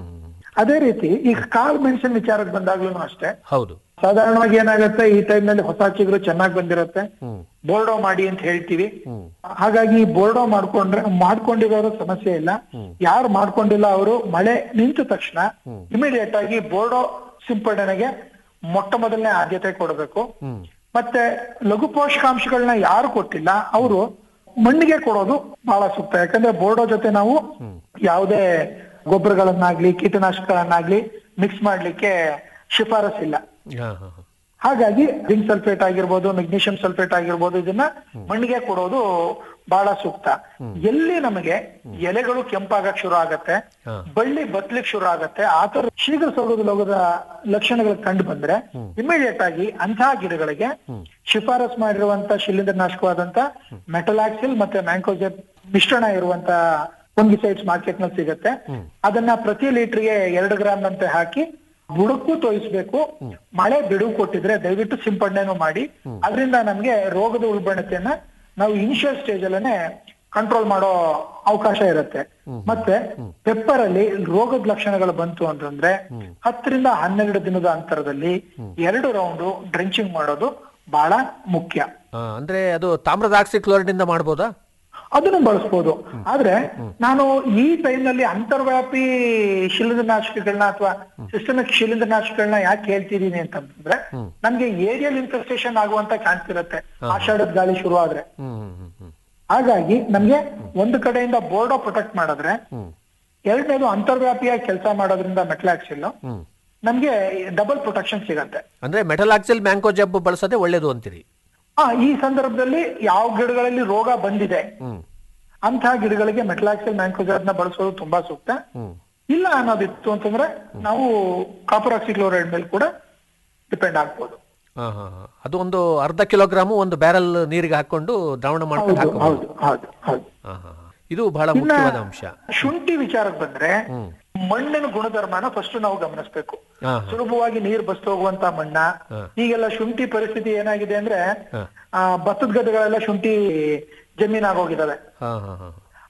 ಅದೇ ರೀತಿ ಈಗ ಕಾಳು ಮೆಣಸಿನ ವಿಚಾರಕ್ಕೆ ಬಂದಾಗ್ಲೂ ಅಷ್ಟೇ ಹೌದು ಸಾಧಾರಣವಾಗಿ ಏನಾಗುತ್ತೆ ಈ ಟೈಮ್ ನಲ್ಲಿ ಹೊಸ ಚಿಗುರು ಚೆನ್ನಾಗಿ ಬಂದಿರುತ್ತೆ ಹ್ಮ್ ಬೋರ್ಡೋ ಮಾಡಿ ಅಂತ ಹೇಳ್ತೀವಿ ಹಾಗಾಗಿ ಬೋರ್ಡೋ ಮಾಡ್ಕೊಂಡ್ರೆ ಮಾಡ್ಕೊಂಡಿರೋರು ಸಮಸ್ಯೆ ಇಲ್ಲ ಯಾರು ಮಾಡ್ಕೊಂಡಿಲ್ಲ ಅವರು ಮಳೆ ನಿಂತ ತಕ್ಷಣ ಇಮಿಡಿಯೇಟ್ ಆಗಿ ಬೋರ್ಡೋ ಸಿಂಪಡಣೆಗೆ ಮೊಟ್ಟ ಮೊದಲನೇ ಆದ್ಯತೆ ಕೊಡಬೇಕು ಮತ್ತೆ ಲಘು ಪೋಷಕಾಂಶಗಳನ್ನ ಯಾರು ಕೊಟ್ಟಿಲ್ಲ ಅವರು ಮಣ್ಣಿಗೆ ಕೊಡೋದು ಬಹಳ ಸೂಕ್ತ ಯಾಕಂದ್ರೆ ಬೋರ್ಡೋ ಜೊತೆ ನಾವು ಯಾವುದೇ ಗೊಬ್ಬರಗಳನ್ನಾಗ್ಲಿ ಕೀಟನಾಶಕಗಳನ್ನಾಗ್ಲಿ ಮಿಕ್ಸ್ ಮಾಡ್ಲಿಕ್ಕೆ ಶಿಫಾರಸ್ಸಿಲ್ಲ ಹಾ ಹಾ ಹಾ ಹಾಗಾಗಿ ಜಿಂಕ್ ಸಲ್ಫೇಟ್ ಆಗಿರ್ಬೋದು ಮೆಗ್ನೀಷಿಯಂ ಸಲ್ಫೇಟ್ ಆಗಿರ್ಬೋದು ಇದನ್ನ ಮಣ್ಣಿಗೆ ಕೊಡೋದು ಬಹಳ ಸೂಕ್ತ ಎಲ್ಲಿ ನಮಗೆ ಎಲೆಗಳು ಕೆಂಪಾಗಕ್ ಶುರು ಆಗತ್ತೆ ಬಳ್ಳಿ ಬತ್ಲಿಕ್ ಶುರು ಆಗತ್ತೆ ಆತರ ಶೀಘ್ರ ಸೌರದ ಲೋಗದ ಲಕ್ಷಣಗಳು ಕಂಡು ಬಂದ್ರೆ ಇಮಿಡಿಯೇಟ್ ಆಗಿ ಅಂತಹ ಗಿಡಗಳಿಗೆ ಶಿಫಾರಸ್ ಮಾಡಿರುವಂತ ಶಿಲೀಂಧ್ರನಾಶಕವಾದಂತ ಮೆಟಲಾಕ್ಸಿಲ್ ಮತ್ತೆ ಮ್ಯಾಂಕೋಜೆಬ್ ಮಿಶ್ರಣ ಇರುವಂತ ಫಂಗಿಸೈಡ್ಸ್ ಮಾರ್ಕೆಟ್ ನಲ್ಲಿ ಸಿಗತ್ತೆ ಅದನ್ನ ಪ್ರತಿ ಲೀಟರ್ಗೆ ಎರಡು ಗ್ರಾಮ್ ನಂತೆ ಹಾಕಿ ಬುಡಕ್ಕೂ ತೋಯಿಸ್ಬೇಕು ಮಳೆ ಬಿಡುವು ಕೊಟ್ಟಿದ್ರೆ ದಯವಿಟ್ಟು ಸಿಂಪಡಣೆನೂ ಮಾಡಿ ಅದರಿಂದ ನಮ್ಗೆ ರೋಗದ ಉಲ್ಬಣತೆಯನ್ನ ನಾವು ಇನಿಷಿಯಲ್ ಸ್ಟೇಜ್ ಅಲ್ಲೇ ಕಂಟ್ರೋಲ್ ಮಾಡೋ ಅವಕಾಶ ಇರುತ್ತೆ ಮತ್ತೆ ಪೆಪ್ಪರ್ ಅಲ್ಲಿ ರೋಗದ ಲಕ್ಷಣಗಳು ಬಂತು ಅಂತಂದ್ರೆ ಹತ್ತರಿಂದ ಹನ್ನೆರಡು ದಿನದ ಅಂತರದಲ್ಲಿ ಎರಡು ರೌಂಡ್ ಡ್ರೆಂಚಿಂಗ್ ಮಾಡೋದು ಬಹಳ ಮುಖ್ಯ ಆ, ಅಂದ್ರೆ ಅದು ತಾಮ್ರದ ಆಕ್ಸಿಕ್ಲೋರೈಡ್ ಇಂದ ಮಾಡ್ಬೋದಾ ಅದನ್ನು ಬಳಸ್ಬೋದು ಆದ್ರೆ ನಾನು ಈ ಟೈಮ್ ನಲ್ಲಿ ಅಂತರ್ವ್ಯಾಪಿ ಶಿಲೀಂಧ್ರನಾಶಕಗಳನ್ನ ಅಥವಾ ಸಿಸ್ಟಮಿಕ್ ಶಿಲೀಂಧ್ರನಾಶಕಗಳನ್ನ ಯಾಕೆ ಹೇಳ್ತಿದೀನಿ ಅಂತಂದ್ರೆ ನಮ್ಗೆ ಏರಿಯಲ್ ಇನ್ಫೆಸ್ಟೇಷನ್ ಆಗುವಂತ ಚಾನ್ಸ್ ಇರುತ್ತೆ ಆಷಾಢದ ಗಾಳಿ ಶುರು ಆದ್ರೆ ಹ್ಮ್ ಹ್ಮ್ ಹ್ಮ್ ಹಾಗಾಗಿ ನಮ್ಗೆ ಒಂದು ಕಡೆಯಿಂದ ಬೋರ್ಡೋ ಪ್ರೊಟೆಕ್ಟ್ ಮಾಡಿದ್ರೆ ಎರಡನೇದು ಅಂತರ್ವ್ಯಾಪಿಯಾಗಿ ಕೆಲಸ ಮಾಡೋದ್ರಿಂದ ಮೆಟ್ಲಾಕ್ಸಿಲ್ ಹ್ಮ್ ನಮ್ಗೆ ಡಬಲ್ ಪ್ರೊಟೆಕ್ಷನ್ ಸಿಗತ್ತೆ ಅಂದ್ರೆ ಮೆಟಲ್ ಆಕ್ಸಿಲ್ ಮ್ಯಾಂಕೋ ಜಬ್ ಬಳಸೋದೇ ಒಳ್ಳೇದು ಅಂತೀರಿ ಆ ಈ ಸಂದರ್ಭದಲ್ಲಿ ಯಾವ ಗಿಡಗಳಲ್ಲಿ ರೋಗ ಬಂದಿದೆ ಹ್ಮ್ ಅಂತಹ ಗಿಡಗಳಿಗೆ ಮೆಟ್ಲಾಕ್ಸಿಲ್ ಮ್ಯಾಂಕೋಜಾಬ್ನ ಬಳಸೋದು ತುಂಬಾ ಸೂಕ್ತ ಹ್ಮ್ ಇಲ್ಲ ಅನ್ನೋದಿತ್ತು ಅಂತಂದ್ರೆ ನಾವು ಕಾಪರ್ ಆಕ್ಸಿಕ್ಲೋರೈಡ್ ಮೇಲೆ ಕೂಡ ಡಿಪೆಂಡ್ ಆಗ್ಬೋದು ಹಾ ಹಾ ಹಾ. ಅದು ಒಂದು ಅರ್ಧ ಕಿಲೋಗ್ರಾಮು ಒಂದು ಬ್ಯಾರಲ್ ನೀರಿಗೆ ಹಾಕೊಂಡು ದ್ರಾವಣ ಮಾಡ್ಕೊಂಡು ಹೌದು ಹಾಕೋಬಹುದು ಹೌದು ಹೌದು ಹೌದು ಹಾ ಹಾ ಹಾ. ಇದು ಬಹಳ ಇನ್ನ ಮುಖ್ಯವಾದ ಅಂಶ ಶುಂಠಿ ವಿಚಾರಕ್ಕೆ ಬಂದ್ರೆ ಮಣ್ಣಿನ ಗುಣಧರ್ಮನ ಫಸ್ಟ್ ನಾವು ಗಮನಿಸಬೇಕು ಹಾ, ಸುಲಭವಾಗಿ ನೀರ್ ಬಸ್ತು ಹೋಗುವಂತ ಮಣ್ಣ ಈಗೆಲ್ಲ ಶುಂಠಿ ಪರಿಸ್ಥಿತಿ ಏನಾಗಿದೆ ಅಂದ್ರೆ ಆ, ಭತ್ತದ ಗದ್ದೆಗಳೆಲ್ಲ ಶುಂಠಿ ಜಮೀನಾಗೋಗಿದಾವೆ ಹಾ ಹಾ ಹಾ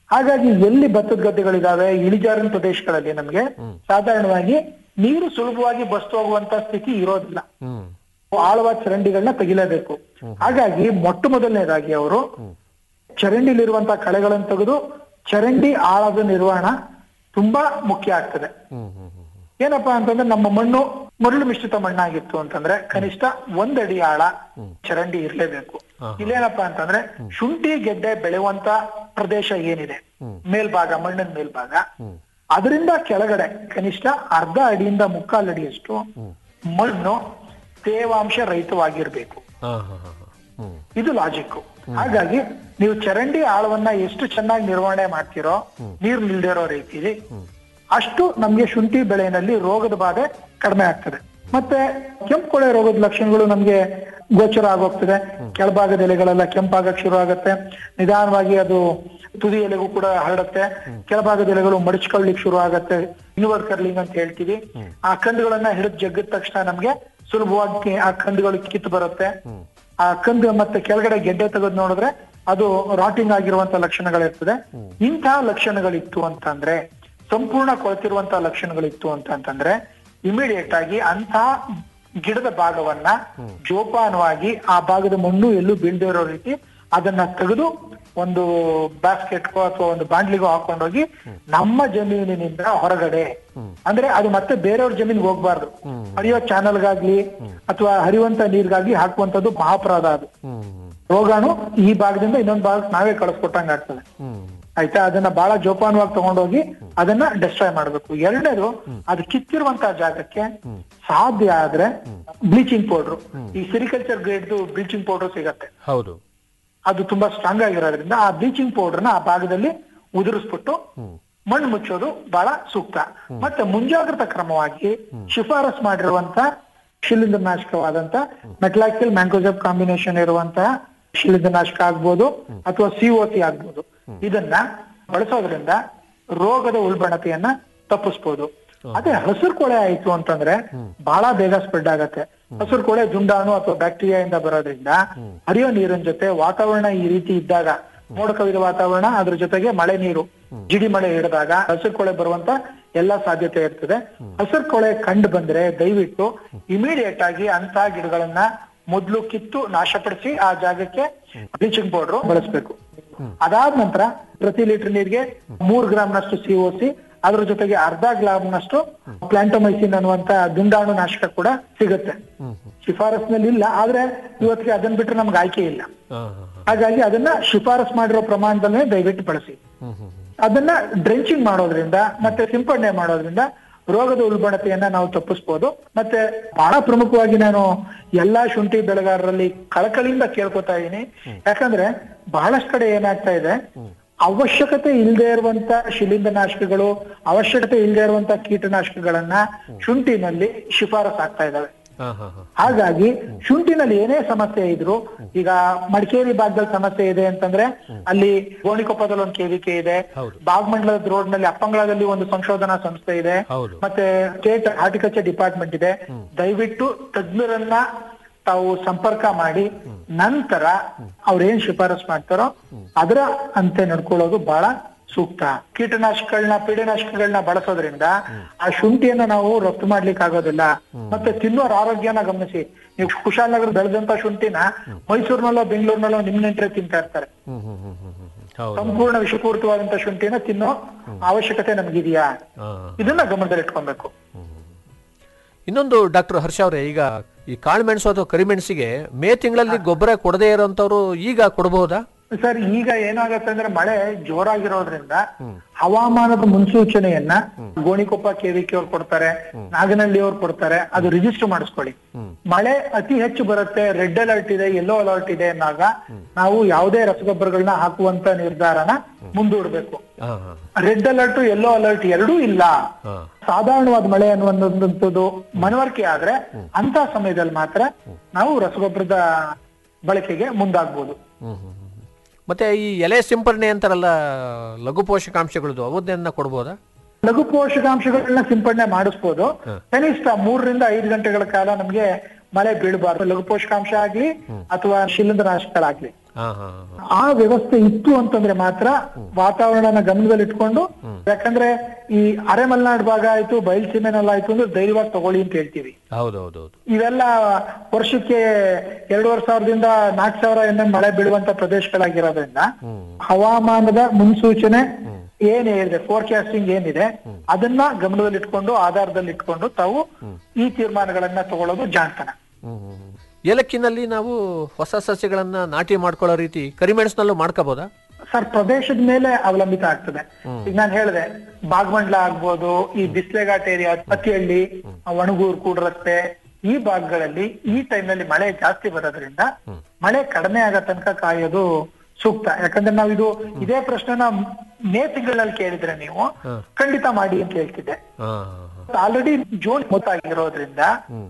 ಹಾಗಾಗಿ ಎಲ್ಲಿ ಭತ್ತದ ಗದ್ದೆಗಳಿದಾವೆ ಇಳಿಜಾರಿನ ಪ್ರದೇಶಗಳಲ್ಲಿ ನಮ್ಗೆ ಸಾಧಾರಣವಾಗಿ ನೀರು ಸುಲಭವಾಗಿ ಬಸ್ತು ಹೋಗುವಂತ ಸ್ಥಿತಿ ಇರೋದಿಲ್ಲ ಹ್ಮ್ ಆಳವಾದ ಚರಂಡಿಗಳನ್ನ ತೆಗಿಲೇಬೇಕು ಹಾಗಾಗಿ ಮೊಟ್ಟ ಮೊದಲನೇದಾಗಿ ಅವರು ಚರಂಡಿಲಿರುವಂತಹ ಕಳೆಗಳನ್ನು ತೆಗೆದು ಚರಂಡಿ ಆಳದ ನಿರ್ವಹಣಾ ತುಂಬಾ ಮುಖ್ಯ ಆಗ್ತದೆ ಹ್ಮ್ ಹ್ಮ್ ಹ್ಮ್ ಏನಪ್ಪಾ ಅಂತಂದ್ರೆ ನಮ್ಮ ಮಣ್ಣು ಮರಳು ಮಿಶ್ರಿತ ಮಣ್ಣಾಗಿತ್ತು ಅಂತಂದ್ರೆ ಕನಿಷ್ಠ ಒಂದಡಿ ಆಳ ಚರಂಡಿ ಇರ್ಲೇಬೇಕು ಇಲ್ಲೇನಪ್ಪಾ ಅಂತಂದ್ರೆ ಶುಂಠಿ ಗೆಡ್ಡೆ ಬೆಳೆಯುವಂತ ಪ್ರದೇಶ ಏನಿದೆ ಮೇಲ್ಭಾಗ ಮಣ್ಣಿನ ಮೇಲ್ಭಾಗ ಅದರಿಂದ ಕೆಳಗಡೆ ಕನಿಷ್ಠ ಅರ್ಧ ಅಡಿಯಿಂದ ಮುಕ್ಕಾಲು ಅಡಿಯಷ್ಟು ಮಣ್ಣು ತೇವಾಂಶ ರಹಿತವಾಗಿರ್ಬೇಕು ಹಾ ಹಾ ಹಾ ಹಾ. ಹ್ಮ್ ಇದು ಲಾಜಿಕ್ ಹಾಗಾಗಿ ನೀವು ಚರಂಡಿ ಆಳವನ್ನ ಎಷ್ಟು ಚೆನ್ನಾಗಿ ನಿರ್ವಹಣೆ ಮಾಡ್ತೀರೋ ನೀರು ನಿಲ್ದಿರೋ ರೀತಿಲಿ ಅಷ್ಟು ನಮ್ಗೆ ಶುಂಠಿ ಬೆಳೆಯಲ್ಲಿ ರೋಗದ ಬಾಧೆ ಕಡಿಮೆ ಆಗ್ತದೆ ಮತ್ತೆ ಕೆಂಪು ಕೊಳೆ ರೋಗದ ಲಕ್ಷಣಗಳು ನಮ್ಗೆ ಗೋಚರ ಆಗೋಗ್ತದೆ ಕೆಳಭಾಗದ ಎಲೆಗಳೆಲ್ಲ ಕೆಂಪಾಗಕ್ ಶುರು ಆಗುತ್ತೆ ನಿಧಾನವಾಗಿ ಅದು ತುದಿ ಎಲೆಗೂ ಕೂಡ ಹರಡುತ್ತೆ ಕೆಳಭಾಗದ ಎಲೆಗಳು ಮಡಚ್ಕೊಳ್ಳಿಕ್ ಶುರು ಆಗತ್ತೆ ಇನ್ವರ್ಡ್ ಕರ್ಲಿಂಗ್ ಅಂತ ಹೇಳ್ತೀವಿ ಆ ಕಂದುಗಳನ್ನ ಹಿಡಿದು ಜಗ್ಗಿದ ತಕ್ಷಣ ನಮ್ಗೆ ಸುಲಭವಾಗಿ ಆ ಕಂದುಗಳು ಕಿತ್ತು ಬರುತ್ತೆ ಆ ಕಂದು ಮತ್ತೆ ಕೆಳಗಡೆ ಗೆಡ್ಡೆ ತೆಗೆದು ನೋಡಿದ್ರೆ ಅದು ರಾಟಿಂಗ್ ಆಗಿರುವಂತ ಲಕ್ಷಣಗಳಿರ್ತದೆ ಇಂತಹ ಲಕ್ಷಣಗಳಿತ್ತು ಅಂತಂದ್ರೆ ಸಂಪೂರ್ಣ ಕೊಳೆತಿರುವಂತ ಲಕ್ಷಣಗಳಿತ್ತು ಅಂತ ಅಂತಂದ್ರೆ ಇಮಿಡಿಯೇಟ್ ಆಗಿ ಅಂತ ಗಿಡದ ಭಾಗವನ್ನ ಜೋಪಾನವಾಗಿ ಆ ಭಾಗದ ಮಣ್ಣು ಎಲ್ಲೂ ಬೀಳ್ದೇ ಇರೋ ರೀತಿ ಅದನ್ನ ತೆಗೆದು ಒಂದು ಬಾಸ್ಕೆಟ್ಗೋ ಅಥವಾ ಒಂದು ಬಾಂಡ್ಲಿಗೋ ಹಾಕೊಂಡೋಗಿ ನಮ್ಮ ಜಮೀನಿನಿಂದ ಹೊರಗಡೆ ಅಂದ್ರೆ ಅದು ಮತ್ತೆ ಬೇರೆಯವ್ರ ಜಮೀನ್ಗೆ ಹೋಗ್ಬಾರ್ದು ಹರಿಯೋ ಚಾನಲ್ಗಾಗ್ಲಿ ಅಥವಾ ಹರಿಯುವಂತ ನೀರ್ಗಾಗಿ ಹಾಕುವಂತದ್ದು ಮಹಾಪರಾಧ ಅದು ಹ್ಮ್ ರೋಗಾಣು ಈ ಭಾಗದಿಂದ ಇನ್ನೊಂದು ಭಾಗಕ್ಕೆ ನಾವೇ ಕಳಿಸ್ಕೊಟ್ಟಂಗ ಆಗ್ತದೆ ಹ್ಮ್ ಆಯ್ತಾ ಅದನ್ನ ಬಹಳ ಜೋಪಾನವಾಗಿ ತಗೊಂಡೋಗಿ ಅದನ್ನ ಡಿಸ್ಟ್ರಾಯ್ ಮಾಡ್ಬೇಕು ಎರಡನೇದು ಅದು ಕಿತ್ತಿರುವಂತ ಜಾಗಕ್ಕೆ ಸಾಧ್ಯ ಆದ್ರೆ ಬ್ಲೀಚಿಂಗ್ ಪೌಡರ್ ಈ ಸಿರಿಕಲ್ಚರ್ ಗ್ರೇಡ್ ಬ್ಲೀಚಿಂಗ್ ಪೌಡರ್ ಸಿಗತ್ತೆ ಹೌದು ಅದು ತುಂಬಾ ಸ್ಟ್ರಾಂಗ್ ಆಗಿರೋದ್ರಿಂದ ಆ ಬ್ಲೀಚಿಂಗ್ ಪೌಡರ್ನ ಆ ಭಾಗದಲ್ಲಿ ಉದುರಿಸ್ಬಿಟ್ಟು ಮಣ್ಣು ಮುಚ್ಚೋದು ಬಹಳ ಸೂಕ್ತ ಮತ್ತೆ ಮುಂಜಾಗ್ರತಾ ಕ್ರಮವಾಗಿ ಶಿಫಾರಸ್ ಮಾಡಿರುವಂತ ಶಿಲೀಂಧ್ರನಾಶಕವಾದಂತ ಮೆಟ್ಲಾಕ್ಸಿಲ್ ಮ್ಯಾಂಕೋಜಬ್ ಕಾಂಬಿನೇಷನ್ ಇರುವಂತಹ ಶಿಲೀಂಧ್ರನಾಶಕ ಆಗ್ಬೋದು ಅಥವಾ ಸಿಒಸಿ ಆಗ್ಬೋದು ಇದನ್ನ ಬಳಸೋದ್ರಿಂದ ರೋಗದ ಉಲ್ಬಣತೆಯನ್ನ ತಪ್ಪಿಸ್ಬೋದು ಅದೇ ಹಸಿರು ಕೊಳೆ ಆಯ್ತು ಅಂತಂದ್ರೆ ಬಹಳ ಬೇಗ ಸ್ಪ್ರೆಡ್ ಆಗತ್ತೆ ಹಸಿರು ಕೊಳೆ ದುಂಡಾಣು ಅಥವಾ ಬ್ಯಾಕ್ಟೀರಿಯಾ ಇಂದ ಬರೋದ್ರಿಂದ ಹರಿಯೋ ನೀರಿನ ಜೊತೆ ವಾತಾವರಣ ಈ ರೀತಿ ಇದ್ದಾಗ ಮೋಡ ಕವಿದ ವಾತಾವರಣ ಅದ್ರ ಜೊತೆಗೆ ಮಳೆ ನೀರು ಜಿಡಿ ಮಳೆ ಹಿಡಿದಾಗ ಹಸಿರು ಕೊಳೆ ಬರುವಂತ ಎಲ್ಲಾ ಸಾಧ್ಯತೆ ಇರ್ತದೆ ಹಸಿರು ಕೊಳೆ ಕಂಡು ಬಂದ್ರೆ ದಯವಿಟ್ಟು ಇಮಿಡಿಯೇಟ್ ಆಗಿ ಅಂತ ಗಿಡಗಳನ್ನ ಮೊದ್ಲು ಕಿತ್ತು ನಾಶಪಡಿಸಿ ಆ ಜಾಗಕ್ಕೆ ಬ್ಲೀಚಿಂಗ್ ಪೌಡರ್ ಬಳಸಬೇಕು ಅದಾದ ನಂತರ ಪ್ರತಿ ಲೀಟರ್ ನೀರಿಗೆ ಮೂರ್ ಗ್ರಾಮ್ನಷ್ಟು ಸಿಒಸಿ ಅದ್ರ ಜೊತೆಗೆ ಅರ್ಧ ಗ್ರಾಮ್ನಷ್ಟು ಪ್ಲಾಂಟೊಮೈಸಿನ್ ಅನ್ನುವಂತ ದುಂಡಾಣು ನಾಶಕ ಕೂಡ ಸಿಗುತ್ತೆ ಶಿಫಾರಸ್ನಲ್ಲಿ ಇಲ್ಲ ಆದ್ರೆ ಇವತ್ತಿಗೆ ಅದನ್ನ ಬಿಟ್ರೆ ನಮ್ಗೆ ಆಯ್ಕೆ ಇಲ್ಲ ಹಾ ಹಾ ಹಾ. ಹಾಗಾಗಿ ಅದನ್ನ ಶಿಫಾರಸ್ ಮಾಡಿರೋ ಪ್ರಮಾಣದಲ್ಲೇ ದಯವಿಟ್ಟು ಬಳಸಿ ಹ್ಮ್ ಹ್ಮ್ ಹ್ಮ್. ಅದನ್ನ ಡ್ರೆಂಚಿಂಗ್ ಮಾಡೋದ್ರಿಂದ ಮತ್ತೆ ಸಿಂಪಡಣೆ ಮಾಡೋದ್ರಿಂದ ರೋಗದ ಉಲ್ಬಣತೆಯನ್ನ ನಾವು ತಪ್ಪಿಸ್ಬೋದು ಮತ್ತೆ ಬಹಳ ಪ್ರಮುಖವಾಗಿ ನಾನು ಎಲ್ಲಾ ಶುಂಠಿ ಬೆಳೆಗಾರರಲ್ಲಿ ಕಳಕಳಿಯಿಂದ ಕೇಳ್ಕೊತಾ ಇದೀನಿ ಯಾಕಂದ್ರೆ ಬಹಳಷ್ಟು ಕಡೆ ಏನಾಗ್ತಾ ಇದೆ ಅವಶ್ಯಕತೆ ಇಲ್ಲದೆ ಇರುವಂತ ಶಿಲೀಂಧ್ರನಾಶಕಗಳು ಅವಶ್ಯಕತೆ ಇಲ್ಲದೆ ಇರುವಂತ ಕೀಟನಾಶಕಗಳನ್ನ ಶುಂಠಿನಲ್ಲಿ ಶಿಫಾರಸ್ ಆಗ್ತಾ ಇದಾವೆ ಹಾ ಹಾ ಹಾ. ಹಾಗಾಗಿ ಶುಂಠಿನಲ್ಲಿ ಏನೇ ಸಮಸ್ಯೆ ಇದ್ರು ಈಗ ಮಡಿಕೇರಿ ಭಾಗದಲ್ಲಿ ಸಮಸ್ಯೆ ಇದೆ ಅಂತಂದ್ರೆ ಅಲ್ಲಿ ಗೋಣಿಕೊಪ್ಪದಲ್ಲಿ ಒಂದು ಕೆವಿಕೆ ಇದೆ ಹೌದು. ಬಾಗಮಂಡಲದ ರೋಡ್ ನಲ್ಲಿ ಅಪ್ಪಂಗಳದಲ್ಲಿ ಒಂದು ಸಂಶೋಧನಾ ಸಂಸ್ಥೆ ಇದೆ ಹೌದು. ಮತ್ತೆ ಸ್ಟೇಟ್ ಹಾರ್ಟಿಕಲ್ಚರ್ ಡಿಪಾರ್ಟ್ಮೆಂಟ್ ಇದೆ ದಯವಿಟ್ಟು ತಜ್ಞರನ್ನ ತಾವು ಸಂಪರ್ಕ ಮಾಡಿ ನಂತರ ಅವ್ರೇನ್ ಶಿಫಾರಸ್ ಮಾಡ್ತಾರೋ ಅದರ ಅಂತೆ ನಡ್ಕೊಳ್ಳೋದು ಬಹಳ ಸೂಕ್ತ ಕೀಟನಾಶಕಗಳನ್ನ ಪೀಡನಾಶಕಗಳನ್ನ ಬಳಸೋದ್ರಿಂದ ಆ ಶುಂಠಿಯನ್ನ ನಾವು ರಫ್ತು ಮಾಡ್ಲಿಕ್ಕೆ ಆಗೋದಿಲ್ಲ ಮತ್ತೆ ತಿನ್ನೋರ್ ಆರೋಗ್ಯನ ಗಮನಿಸಿ ನೀವು ಕುಶಾಲನಗರ ಬೆಳೆದಂತ ಶುಂಠಿನ ಮೈಸೂರಿನಲ್ಲೋ ಬೆಂಗಳೂರಿನಲ್ಲೋ ನಿಮ್ ನೆಂಟ್ರೆ ತಿಂತಾ ಇರ್ತಾರೆ ಹ್ಮ್ ಹ್ಮ್ ಹ್ಮ್ ಹ್ಮ್ ಹ್ಮ್. ಹೌದು ಸಂಪೂರ್ಣ ವಿಷಪೂರಿತವಾದಂತ ಶುಂಠಿನ ತಿನ್ನೋ ಅವಶ್ಯಕತೆ ನಮ್ಗಿದೆಯಾ ಹಾ ಇದನ್ನ ಗಮನದಲ್ಲಿ ಇಟ್ಕೊಬೇಕು ಇನ್ನೊಂದು ಡಾಕ್ಟರ್ ಹರ್ಷ ಅವರೇ ಈಗ ಈ ಕಾಳುಮೆಣಸು ಅಥವಾ ಕರಿಮೆಣಸಿಗೆ ಮೇ ತಿಂಗಳಲ್ಲಿ ಗೊಬ್ಬರ ಕೊಡದೇ ಇರೋಂಥವ್ರು ಈಗ ಕೊಡಬಹುದಾ ಸರ್ ಈಗ ಏನಾಗತ್ತೆ ಅಂದ್ರೆ ಮಳೆ ಜೋರಾಗಿರೋದ್ರಿಂದ ಹವಾಮಾನದ ಮುನ್ಸೂಚನೆಯನ್ನ ಗೋಣಿಕೊಪ್ಪ ಕೆವಿಕೆ ಅವ್ರು ಕೊಡ್ತಾರೆ ನಾಗನಹಳ್ಳಿ ಅವ್ರು ಕೊಡ್ತಾರೆ ಅದು ರಿಜಿಸ್ಟರ್ ಮಾಡಿಸ್ಕೊಳ್ಳಿ ಮಳೆ ಅತಿ ಹೆಚ್ಚು ಬರುತ್ತೆ ರೆಡ್ ಅಲರ್ಟ್ ಇದೆ ಯೆಲ್ಲೋ ಅಲರ್ಟ್ ಇದೆ ಅನ್ನೋಗ ನಾವು ಯಾವುದೇ ರಸಗೊಬ್ಬರಗಳನ್ನ ಹಾಕುವಂತ ನಿರ್ಧಾರನ ಮುಂದೂಡ್ಬೇಕು ಹಾ ಹಾ ರೆಡ್ ಅಲರ್ಟ್ ಯೆಲ್ಲೋ ಅಲರ್ಟ್ ಎರಡೂ ಇಲ್ಲ ಹಾ ಸಾಧಾರಣವಾದ ಮಳೆ ಅನ್ನುವಂಥದ್ದು ಮನವರಿಕೆ ಆದ್ರೆ ಅಂತ ಸಮಯದಲ್ಲಿ ಮಾತ್ರ ನಾವು ರಸಗೊಬ್ಬರದ ಬಳಕೆಗೆ ಮುಂದಾಗ್ಬೋದು ಹ್ಮ್ ಹ್ಮ್ ಹ್ಮ್. ಮತ್ತೆ ಈ ಎಲೆ ಸಿಂಪರಣೆ ಅಂತಾರಲ್ಲ ಲಘು ಪೋಷಕಾಂಶಗಳದ್ದು ಅವನ್ನೆಲ್ಲ ಕೊಡ್ಬೋದಾ ಲಘು ಪೋಷಕಾಂಶಗಳನ್ನ ಸಿಂಪಡಣೆ ಮಾಡಿಸ್ಬೋದು ಕನಿಷ್ಠ ಮೂರರಿಂದ ಐದು ಗಂಟೆಗಳ ಕಾಲ ನಮ್ಗೆ ಮಳೆ ಬೀಳಬಾರ್ದು ಲಘು ಪೋಷಕಾಂಶ ಆಗ್ಲಿ ಅಥವಾ ಶಿಲೀಂಧ್ರನಾಶಕಗಳಾಗ್ಲಿ ಹಾ ಹಾ ಹಾ. ಆ ವ್ಯವಸ್ಥೆ ಇತ್ತು ಅಂತಂದ್ರೆ ಮಾತ್ರ ವಾತಾವರಣನ ಗಮನದಲ್ಲಿಟ್ಕೊಂಡು ಯಾಕಂದ್ರೆ ಈ ಅರೆಮಲ್ನಾಡ್ ಭಾಗ ಆಯ್ತು ಬಯಲ್ಸೀಮೆನಲ್ಲಿ ಆಯ್ತು ಅಂದ್ರೆ ಧೈರ್ಯವಾಗಿ ತಗೊಳ್ಳಿ ಅಂತ ಹೇಳ್ತೀವಿ ಹೌದು ಹೌದು ಹೌದು ಇವೆಲ್ಲ ವರ್ಷಕ್ಕೆ ಎರಡೂವರೆ ಸಾವಿರದಿಂದ ನಾಲ್ಕು ಸಾವಿರ ಎಂ ಎಂ ಮಳೆ ಬೀಳುವಂತ ಪ್ರದೇಶಗಳಾಗಿರೋದ್ರಿಂದ ಹವಾಮಾನದ ಮುನ್ಸೂಚನೆ ಏನ್ ಹೇಳಿದೆ ಫೋರ್ಕಾಸ್ಟಿಂಗ್ ಏನಿದೆ ಅದನ್ನ ಗಮನದಲ್ಲಿಟ್ಕೊಂಡು ಆಧಾರದಲ್ಲಿಟ್ಕೊಂಡು ತಾವು ಈ ತೀರ್ಮಾನಗಳನ್ನ ತಗೊಳ್ಳೋದು ಜಾಣ್ತನ ಹ್ಮ್, ಹ್ಮ್, ಹ್ಮ್. ಏಲಕ್ಕಿನಲ್ಲಿ ನಾವು ಹೊಸ ಸಸ್ಯಗಳನ್ನ ನಾಟಿ ಮಾಡ್ಕೊಳ್ಳೋ ರೀತಿ ಕರಿಮೆಣಸಿನಲ್ಲೂ ಮಾಡ್ಕೋಬೋದಾ ಸರ್ ಪ್ರದೇಶದ ಮೇಲೆ ಅವಲಂಬಿತ ಆಗ್ತದೆ ಈಗ ನಾನು ಹೇಳಿದೆ ಬಾಗಮಂಡ್ಲ ಆಗ್ಬೋದು ಈ ಬಿಸ್ಲೆಘಾಟ್ ಏರಿಯಾ ಹತ್ತಿಹಳ್ಳಿ ಒಣಗೂರು ಕೂಡ್ರಸ್ತೆ ಈ ಭಾಗಗಳಲ್ಲಿ ಈ time ನಲ್ಲಿ ಮಳೆ ಜಾಸ್ತಿ ಬರೋದ್ರಿಂದ ಮಳೆ ಕಡಿಮೆ ಆಗೋ ತನಕ ಕಾಯೋದು ಸೂಕ್ತ ಯಾಕಂದ್ರೆ ನಾವು ಇದು ಇದೇ ಪ್ರಶ್ನೆನ ಮೇ ತಿಂಗಳಲ್ಲಿ ಕೇಳಿದ್ರೆ ನೀವು ಖಂಡಿತ ಮಾಡಿ ಅಂತ ಹೇಳ್ತಿದ್ದೆ ಹಾ ಹಾ, ಆಲ್ರೆಡಿ ಜೂನ್ ಮೊತ್ತಾಗಿರೋದ್ರಿಂದ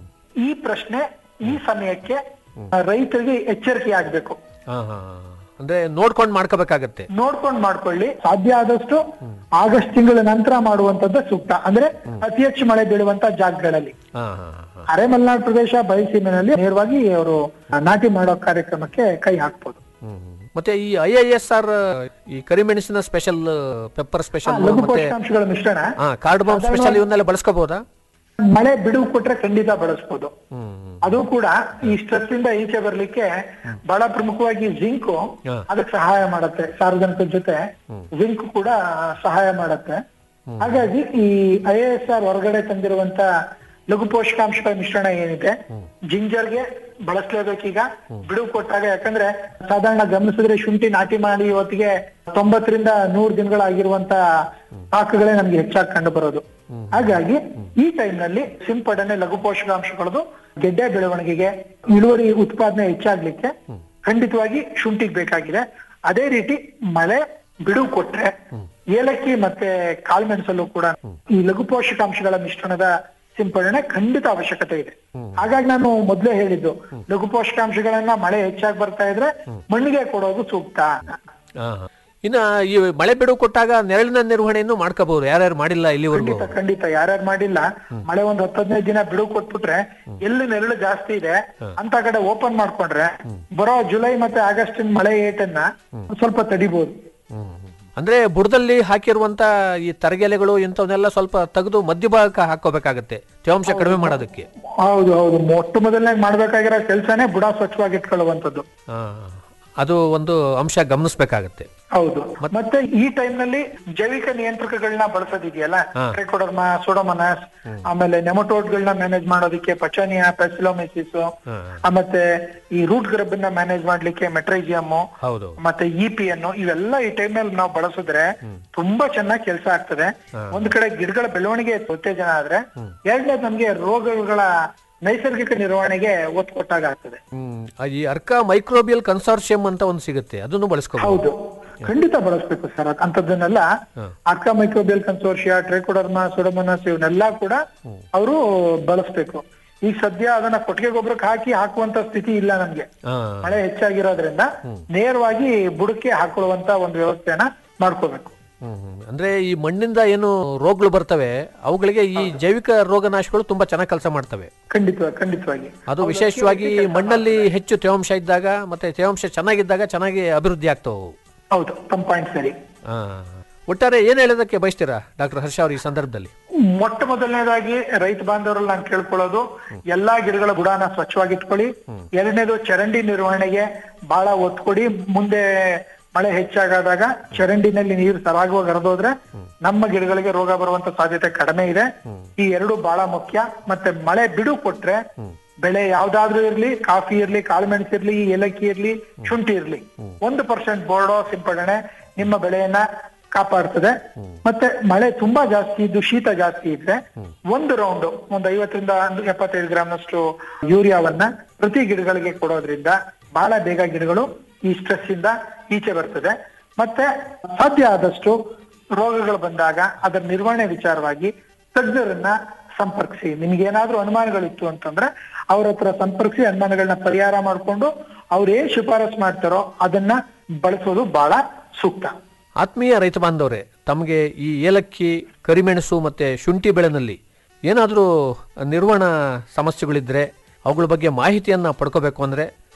ಈ ಪ್ರಶ್ನೆ ಈ ಸಮಯಕ್ಕೆ ರೈತರಿಗೆ ಎಚ್ಚರಿಕೆ ಆಗ್ಬೇಕು ಹಾ ಹಾ ಹಾ. ಅಂದ್ರೆ ನೋಡ್ಕೊಂಡು ಮಾಡ್ಕೋಬೇಕಾಗತ್ತೆ ನೋಡ್ಕೊಂಡ್ ಮಾಡ್ಕೊಳ್ಳಿ ಸಾಧ್ಯ ಆದಷ್ಟು ಆಗಸ್ಟ್ ತಿಂಗಳ ನಂತರ ಮಾಡುವಂತದ್ದು ಸೂಕ್ತ ಅಂದ್ರೆ ಅತಿ ಹೆಚ್ಚು ಮಳೆ ಬೀಳುವಂತ ಜಾಗಗಳಲ್ಲಿ ಹಾ ಹಾ ಹಾ ಅರೆ ಮಲೆನಾಡು ಪ್ರದೇಶ ಬಯಲುಸೀಮೆನಲ್ಲಿ ನೇರವಾಗಿ ಅವರು ನಾಟಿ ಮಾಡೋ ಕಾರ್ಯಕ್ರಮಕ್ಕೆ ಕೈ ಹಾಕ್ಬೋದು ಹ್ಮ್, ಹ್ಮ್. ಮತ್ತೆ ಈ ಐ ಐ ಎಸ್ ಆರ್ ಈ ಕರಿಮೆಣಸಿನ ಸ್ಪೆಷಲ್ ಪೆಪ್ಪರ್ ಸ್ಪೆಷಲ್ ಲಘು ಮತ್ತೆ ಪೋಷಕಾಂಶಗಳ ಮಿಶ್ರಣ ಹಾ ಕಾರ್ಡ್ಬಾಮ್ ಸ್ಪೆಷಲ್ ಇವನ್ನೆಲ್ಲ ಬಳಸ್ಕೋಬಹುದಾ ಮಳೆ ಬಿಡುವು ಕೊಟ್ರೆ ಖಂಡಿತ ಬಳಸ್ಬೋದು ಹ್ಮ್ ಅದು ಕೂಡ ಈ ಸ್ಟ್ರೆಸ್ ಇಂದ ಈಚೆ ಬರ್ಲಿಕ್ಕೆ ಬಹಳ ಪ್ರಮುಖವಾಗಿ ಜಿಂಕ್ ಹಾ. ಅದಕ್ಕೆ ಸಹಾಯ ಮಾಡುತ್ತೆ ಸಾರ್ವಜನಿಕರ ಜೊತೆ ಜಿಂಕ್ ಕೂಡ ಸಹಾಯ ಮಾಡುತ್ತೆ ಹಾಗಾಗಿ ಈ ಐ ಎಸ್ ಆರ್ ಹೊರಗಡೆ ತಂದಿರುವಂತ ಲಘು ಪೋಷಕಾಂಶಗಳ ಮಿಶ್ರಣ ಏನಿದೆ ಜಿಂಜರ್ಗೆ ಬಳಸ್ಲೇಬೇಕೀಗ ಬಿಡುವು ಕೊಟ್ಟಾಗ ಯಾಕಂದ್ರೆ ಸಾಧಾರಣ ಗಮನಿಸಿದ್ರೆ ಶುಂಠಿ ನಾಟಿ ಮಾಡಿ ಇವತ್ತಿಗೆ ತೊಂಬತ್ತರಿಂದ ನೂರು ದಿನಗಳಾಗಿರುವಂತ ಪಾಕಗಳೇ ನಮ್ಗೆ ಹೆಚ್ಚಾಗಿ ಕಂಡು ಬರೋದು ಹಾಗಾಗಿ ಈ ಟೈಮ್ ನಲ್ಲಿ ಸಿಂಪಡಣೆ ಲಘು ಪೋಷಕಾಂಶಗಳದು ಗೆಡ್ಡೆ ಬೆಳವಣಿಗೆಗೆ ಇಳುವರಿ ಉತ್ಪಾದನೆ ಹೆಚ್ಚಾಗ್ಲಿಕ್ಕೆ ಖಂಡಿತವಾಗಿ ಶುಂಠಿಗೆ ಬೇಕಾಗಿದೆ ಅದೇ ರೀತಿ ಮಳೆ ಬಿಡುವು ಕೊಟ್ರೆ ಏಲಕ್ಕಿ ಮತ್ತೆ ಕಾಳುಮೆಣಸಲ್ಲೂ ಕೂಡ ಈ ಲಘು ಪೋಷಕಾಂಶಗಳ ಮಿಶ್ರಣದ ಸಿಂಪಡಣೆ ಖಂಡಿತ ಅವಶ್ಯಕತೆ ಇದೆ ಹಾಗಾಗಿ ನಾನು ಮೊದ್ಲೇ ಹೇಳಿದ್ದು ಲಘು ಪೋಷಕಾಂಶಗಳನ್ನ ಮಳೆ ಹೆಚ್ಚಾಗಿ ಬರ್ತಾ ಇದ್ರೆ ಮಣ್ಣಿಗೆ ಕೊಡೋದು ಸೂಕ್ತ ಹಾ ಹಾ. ಇನ್ನ ಈ ಮಳೆ ಬಿಡುವು ಕೊಟ್ಟಾಗ ನೆರಳಿನ ನಿರ್ವಹಣೆಯನ್ನು ಮಾಡ್ಕೋಬಹುದು ಯಾರ್ಯಾರು ಮಾಡಿಲ್ಲ ಇಲ್ಲಿವರೆಗೂ ಖಂಡಿತ ಖಂಡಿತ ಯಾರ್ಯಾರು ಮಾಡಿಲ್ಲ ಮಳೆ ಒಂದ್ ಹತ್ತು ಹದಿನೈದು ದಿನ ಬಿಡುವು ಕೊಟ್ಬಿಟ್ರೆ ಎಲ್ಲಿ ನೆರಳು ಜಾಸ್ತಿ ಇದೆ ಅಂತ ಕಡೆ ಓಪನ್ ಮಾಡ್ಕೊಂಡ್ರೆ ಬರೋ ಜುಲೈ ಮತ್ತೆ ಆಗಸ್ಟ್ ಮಳೆ ಏಟನ್ನ ಒಂದ್ ಸ್ವಲ್ಪ ತಡಿಬಹುದು ಅಂದ್ರೆ ಬುಡದಲ್ಲಿ ಹಾಕಿರುವಂತ ಈ ತರಗೆಲೆಗಳು ಇಂಥವನ್ನೆಲ್ಲ ಸ್ವಲ್ಪ ತೆಗೆದು ಮಧ್ಯಭಾಗಕ್ಕೆ ಹಾಕೋಬೇಕಾಗತ್ತೆ ತೇವಾಂಶ ಕಡಿಮೆ ಮಾಡೋದಕ್ಕೆ ಹೌದು ಹೌದು ಮೊಟ್ಟ ಮೊದಲನೇ ಮಾಡ್ಬೇಕಾಗಿರೋ ಕೆಲ್ಸನೇ ಬುಡ ಸ್ವಚ್ಛವಾಗಿ ಇಟ್ಕೊಳ್ಳುವಂಥದ್ದು ಹಾ. ಅದು ಒಂದು ಅಂಶ ಗಮನಿಸ್ಬೇಕಾಗತ್ತೆ ಹೌದು ಮತ್ತೆ ಈ ಟೈಮ್ ನಲ್ಲಿ ಜೈವಿಕ ನಿಯಂತ್ರಕಗಳನ್ನ ಬಳಸೋದಿದೆಯಲ್ಲ ಟ್ರೈಕೋಡರ್ಮಾ ಸೋಡೋಮನಸ್ ಆಮೇಲೆ ನೆಮಟೋಡ್ಗಳನ್ನ ಮ್ಯಾನೇಜ್ ಮಾಡೋದಕ್ಕೆ ಪಚಾನಿಯಾ ಪೆಸಿಲೋಮಿಸಿಸ್ ಮತ್ತೆ ಈ ರೂಟ್ ಗ್ರಬ್ ನ ಮ್ಯಾನೇಜ್ ಮಾಡ್ಲಿಕ್ಕೆ ಮೆಟ್ರೈಜಿಯಮ್ ಹೌದು ಮತ್ತೆ ಇ ಪಿ ಅನ್ನು ಇವೆಲ್ಲ ಈ ಟೈಮ್ ನಲ್ಲಿ ನಾವು ಬಳಸಿದ್ರೆ ತುಂಬಾ ಚೆನ್ನಾಗಿ ಕೆಲಸ ಆಗ್ತದೆ ಒಂದ್ ಕಡೆ ಗಿಡಗಳ ಬೆಳವಣಿಗೆ ಉತ್ತೇಜನ ಆದ್ರೆ ಎರಡನೇದು ನಮ್ಗೆ ರೋಗಗಳ ನೈಸರ್ಗಿಕ ನಿರ್ವಹಣೆಗೆ ಒತ್ತು ಕೊಟ್ಟಾಗ ಆಗ್ತದೆ ಹ್ಮ್ ಆ ಈ ಅರ್ಕ ಮೈಕ್ರೋಬಿಯಲ್ ಕನ್ಸಾರ್ಷಿಯಂ ಅಂತ ಒಂದು ಸಿಗುತ್ತೆ ಅದನ್ನು ಬಳಸ್ಕೋಬಹುದು ಹೌದು ಖಂಡಿತ ಬಳಸ್ಬೇಕು ಸರ್ ಅಂತದನ್ನೆಲ್ಲ Arka microbial consortia Trichoderma Pseudomonas ಇವನ್ನೆಲ್ಲ ಕೂಡ ಅವರು ಬಳಸ್ಬೇಕು ಈಗ ಸದ್ಯ ಅದನ್ನ ಕೊಟ್ಟಿಗೆ ಗೊಬ್ಬರಕ್ಕೆ ಹಾಕಿ ಹಾಕುವಂತ ಸ್ಥಿತಿ ಇಲ್ಲ ನಮ್ಗೆ ಹಾ ಮಳೆ ಹೆಚ್ಚಾಗಿರೋದ್ರಿಂದ ನೇರವಾಗಿ ಬುಡಕ್ಕೆ ಹಾಕೊಳ್ಳುವಂತ ಒಂದು ವ್ಯವಸ್ಥೆನ ಮಾಡ್ಕೋಬೇಕು ಹ್ಮ್, ಹ್ಮ್. ಅಂದ್ರೆ ಈ ಮಣ್ಣಿಂದ ಏನು ರೋಗಗಳು ಬರ್ತವೆ ಅವುಗಳಿಗೆ ಈ ಜೈವಿಕ ರೋಗನಾಶಗಳು ತುಂಬಾ ಚೆನ್ನಾಗಿ ಕೆಲಸ ಮಾಡ್ತವೆ ಖಂಡಿತವಾಗಿ ಖಂಡಿತವಾಗಿ ಅದು ವಿಶೇಷವಾಗಿ ಮಣ್ಣಲ್ಲಿ ಹೆಚ್ಚು ತೇವಾಂಶ ಇದ್ದಾಗ ಮತ್ತೆ ತೇವಾಂಶ ಚೆನ್ನಾಗಿದ್ದಾಗ ಚೆನ್ನಾಗಿ ಅಭಿವೃದ್ಧಿ ಆಗ್ತವೆ ಅವು. ಹೌದು ತಮ್ಮ ಪಾಯಿಂಟ್ ಸರಿ ಆ. ಒಟ್ಟಾರೆ ಏನ್ ಹೇಳೋದಕ್ಕೆ ಬಯಸ್ತೀರಾ ಡಾಕ್ಟರ್ ಹರ್ಷ ಅವ್ರ ಈ ಸಂದರ್ಭದಲ್ಲಿ ಮೊಟ್ಟ ಮೊದಲನೇದಾಗಿ ರೈತ ಬಾಂಧವರಲ್ಲಿ ನಾನು ಕೇಳ್ಕೊಳ್ಳೋದು ಎಲ್ಲಾ ಗಿಡಗಳ ಬುಡಾನ ಸ್ವಚ್ಛವಾಗಿ ಇಟ್ಕೊಳ್ಳಿ ಎರಡನೇದು ಚರಂಡಿ ನಿರ್ವಹಣೆಗೆ ಬಹಳ ಒತ್ತು ಕೊಡಿ ಮುಂದೆ ಮಳೆ ಹೆಚ್ಚಾಗಾದಾಗ ಚರಂಡಿನಲ್ಲಿ ನೀರು ಸರಾಗವಾಗಿ ಹರಿದೋದ್ರೆ ನಮ್ಮ ಗಿಡಗಳಿಗೆ ರೋಗ ಬರುವಂತ ಸಾಧ್ಯತೆ ಕಡಿಮೆ ಇದೆ ಈ ಎರಡು ಬಹಳ ಮುಖ್ಯ ಮತ್ತೆ ಮಳೆ ಬಿಡು ಕೊಟ್ರೆ ಬೆಳೆ ಯಾವ್ದಾದ್ರೂ ಇರ್ಲಿ ಕಾಫಿ ಇರ್ಲಿ ಕಾಳುಮೆಣಸು ಇರ್ಲಿ ಏಲಕ್ಕಿ ಇರ್ಲಿ ಶುಂಠಿ ಇರ್ಲಿ ಒಂದು ಪರ್ಸೆಂಟ್ ಬೋರ್ಡೋ ಸಿಂಪಡಣೆ ನಿಮ್ಮ ಬೆಳೆಯನ್ನ ಕಾಪಾಡ್ತದೆ ಮತ್ತೆ ಮಳೆ ತುಂಬಾ ಜಾಸ್ತಿ ಇದ್ದು ಶೀತ ಜಾಸ್ತಿ ಇದ್ರೆ ಒಂದು ರೌಂಡ್ ಒಂದು ಐವತ್ತರಿಂದ ಒಂದು ಎಪ್ಪತ್ತೈದು ಗ್ರಾಮ್ನಷ್ಟು ಯೂರಿಯಾವನ್ನ ಪ್ರತಿ ಗಿಡಗಳಿಗೆ ಕೊಡೋದ್ರಿಂದ ಬಹಳ ಬೇಗ ಗಿಡಗಳು ಈ ಸ್ಟ್ರೆಸ್ ಇಂದ ಈಚೆ ಬರ್ತದೆ ಮತ್ತೆ ಸಾಧ್ಯ ಆದಷ್ಟು ರೋಗಗಳು ಬಂದಾಗ ಅದರ ನಿರ್ವಹಣೆ ವಿಚಾರವಾಗಿ ತಜ್ಞರನ್ನ ಸಂಪರ್ಕಿಸಿ ನಿಮ್ಗೆ ಏನಾದ್ರೂ ಅನುಮಾನಗಳಿತ್ತು ಅಂತಂದ್ರೆ ಅವ್ರ ಹತ್ರ ಸಂಪರ್ಕಿಸಿ ಅನುಮಾನಗಳನ್ನ ಪರಿಹಾರ ಮಾಡ್ಕೊಂಡು ಅವ್ರು ಏನ್ ಶಿಫಾರಸ್ ಮಾಡ್ತಾರೋ ಅದನ್ನ ಬಳಸೋದು ಬಹಳ ಸೂಕ್ತ ಆತ್ಮೀಯ ರೈತ ಬಾಂಧವರೇ ತಮಗೆ ಈ ಏಲಕ್ಕಿ ಕರಿಮೆಣಸು ಮತ್ತೆ ಶುಂಠಿ ಬೆಳೆನಲ್ಲಿ ಏನಾದರೂ ನಿರ್ವಹಣಾ ಸಮಸ್ಯೆಗಳಿದ್ರೆ ಅವುಗಳ ಬಗ್ಗೆ ಮಾಹಿತಿಯನ್ನ ಪಡ್ಕೋಬೇಕು ಅಂದ್ರೆ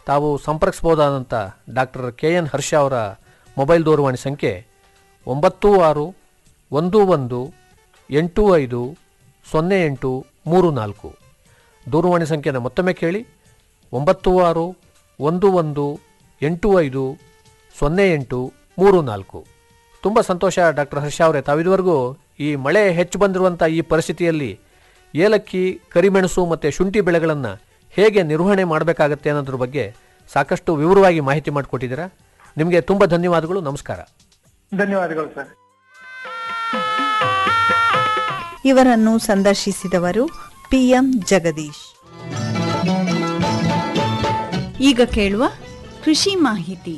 ತಾವು ಸಂಪರ್ಕಿಸಬಹುದಾದಂಥ ಡಾಕ್ಟರ್ ಕೆ ಎನ್ ಹರ್ಷ ಅವರ ಮೊಬೈಲ್ ದೂರವಾಣಿ ಸಂಖ್ಯೆ ಒಂಬತ್ತು ಆರು ಒಂದು ಒಂದು ಎಂಟು ಐದು ಸೊನ್ನೆ ಎಂಟು ಮೂರು ನಾಲ್ಕು ದೂರವಾಣಿ ಸಂಖ್ಯೆನ ಮತ್ತೊಮ್ಮೆ ಕೇಳಿ ಒಂಬತ್ತು ಆರು ಒಂದು ಒಂದು ಎಂಟು ಐದು ಸೊನ್ನೆ ಎಂಟು ಮೂರು ನಾಲ್ಕು ತುಂಬ ಸಂತೋಷ ಡಾಕ್ಟರ್ ಹರ್ಷ ಅವರೇ ತಾವಿದುವರೆಗೂ ಈ ಮಳೆ ಹೆಚ್ಚು ಬಂದಿರುವಂಥ ಈ ಪರಿಸ್ಥಿತಿಯಲ್ಲಿ ಏಲಕ್ಕಿ ಕರಿಮೆಣಸು ಮತ್ತು ಶುಂಠಿ ಬೆಳೆಗಳನ್ನು ಹೇಗೆ ನಿರ್ವಹಣೆ ಮಾಡಬೇಕಾಗತ್ತೆ ಅನ್ನೋದ್ರ ಬಗ್ಗೆ ಸಾಕಷ್ಟು ವಿವರವಾಗಿ ಮಾಹಿತಿ ಮಾಡಿಕೊಟ್ಟಿದ್ದೀರಾ ನಿಮಗೆ ತುಂಬ ಧನ್ಯವಾದಗಳು ನಮಸ್ಕಾರ ಧನ್ಯವಾದಗಳು ಸರ್ ಇವರನ್ನು ಸಂದರ್ಶಿಸಿದವರು ಪಿಎಂ ಜಗದೀಶ್ ಈಗ ಕೇಳುವ ಕೃಷಿ ಮಾಹಿತಿ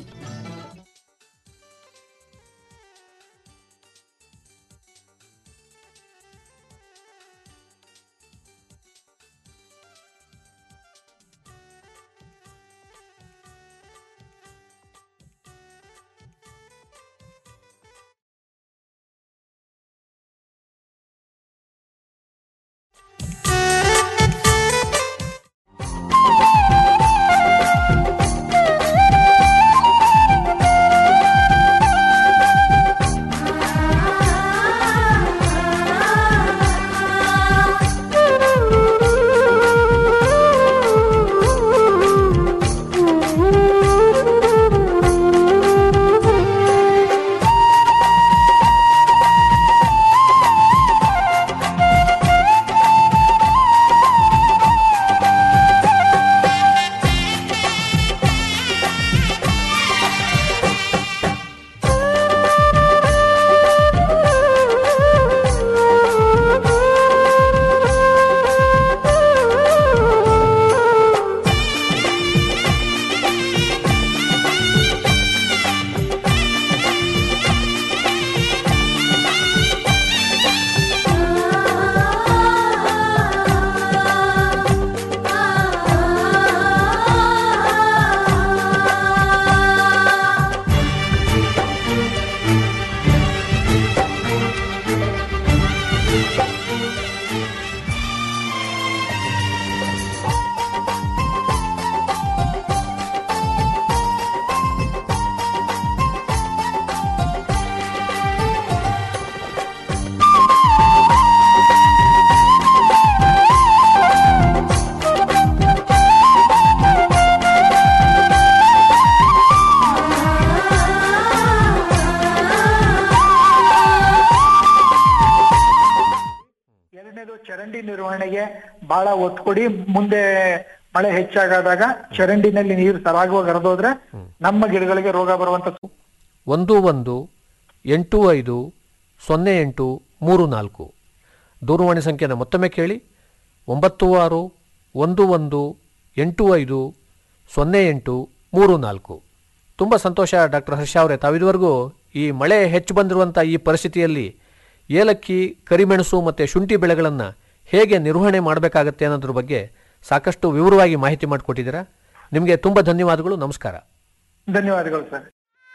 ಎರಡನೇದು ಚರಂಡಿ ನಿರ್ವಹಣೆಗೆ ಬಹಳ ಒತ್ತು ಕೊಡಿ ಮುಂದೆ ಮಳೆ ಹೆಚ್ಚಾಗಾದಾಗ ಚರಂಡಿನಲ್ಲಿ ನೀರು ಸರಾಗವಾಗಿ ಹರಿದೋದ್ರೆ ನಮ್ಮ ಗಿಡಗಳಿಗೆ ರೋಗ ಬರುವಂತ ಒಂದು ಒಂದು ಎಂಟು ಐದು ಸೊನ್ನೆ ಎಂಟು ಮೂರು ನಾಲ್ಕು ದೂರವಾಣಿ ಸಂಖ್ಯೆನ ಮತ್ತೊಮ್ಮೆ ಕೇಳಿ ಒಂಬತ್ತು ಆರು ಒಂದು ಒಂದು ಎಂಟು ಐದು ಸೊನ್ನೆ ಎಂಟು ಮೂರು ನಾಲ್ಕು ತುಂಬ ಸಂತೋಷ ಡಾಕ್ಟರ್ ಹರ್ಷ ಅವರೇ ತಾವಿದುವರೆಗೂ ಈ ಮಳೆ ಹೆಚ್ಚು ಬಂದಿರುವಂಥ ಈ ಪರಿಸ್ಥಿತಿಯಲ್ಲಿ ಏಲಕ್ಕಿ ಕರಿಮೆಣಸು ಮತ್ತು ಶುಂಠಿ ಬೆಳೆಗಳನ್ನು ಹೇಗೆ ನಿರ್ವಹಣೆ ಮಾಡಬೇಕಾಗತ್ತೆ ಅನ್ನೋದ್ರ ಬಗ್ಗೆ ಸಾಕಷ್ಟು ವಿವರವಾಗಿ ಮಾಹಿತಿ ಮಾಡಿಕೊಟ್ಟಿದ್ದೀರಾ ನಿಮಗೆ ತುಂಬ ಧನ್ಯವಾದಗಳು ನಮಸ್ಕಾರ ಧನ್ಯವಾದಗಳು ಸರ್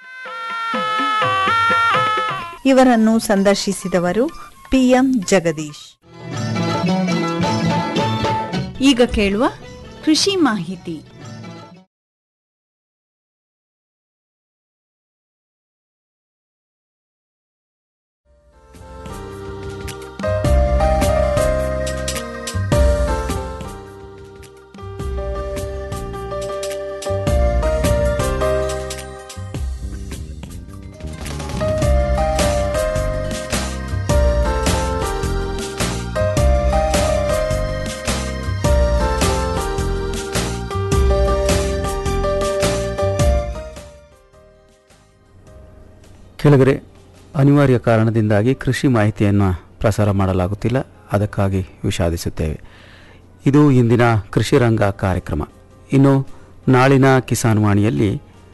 ಇವರನ್ನು ಸಂದರ್ಶಿಸಿದವರು ಪಿಎಂ ಜಗದೀಶ್ ಈಗ ಕೇಳುವ ಕೃಷಿ ಮಾಹಿತಿ ಕೆಳಗರೆ ಅನಿವಾರ್ಯ ಕಾರಣದಿಂದಾಗಿ ಕೃಷಿ ಮಾಹಿತಿಯನ್ನು ಪ್ರಸಾರ ಮಾಡಲಾಗುತ್ತಿಲ್ಲ ಅದಕ್ಕಾಗಿ ವಿಷಾದಿಸುತ್ತೇವೆ ಇದು ಇಂದಿನ ಕೃಷಿ ರಂಗ ಕಾರ್ಯಕ್ರಮ ಇನ್ನು ನಾಳಿನ ಕಿಸಾನ್ ವಾಣಿಯಲ್ಲಿ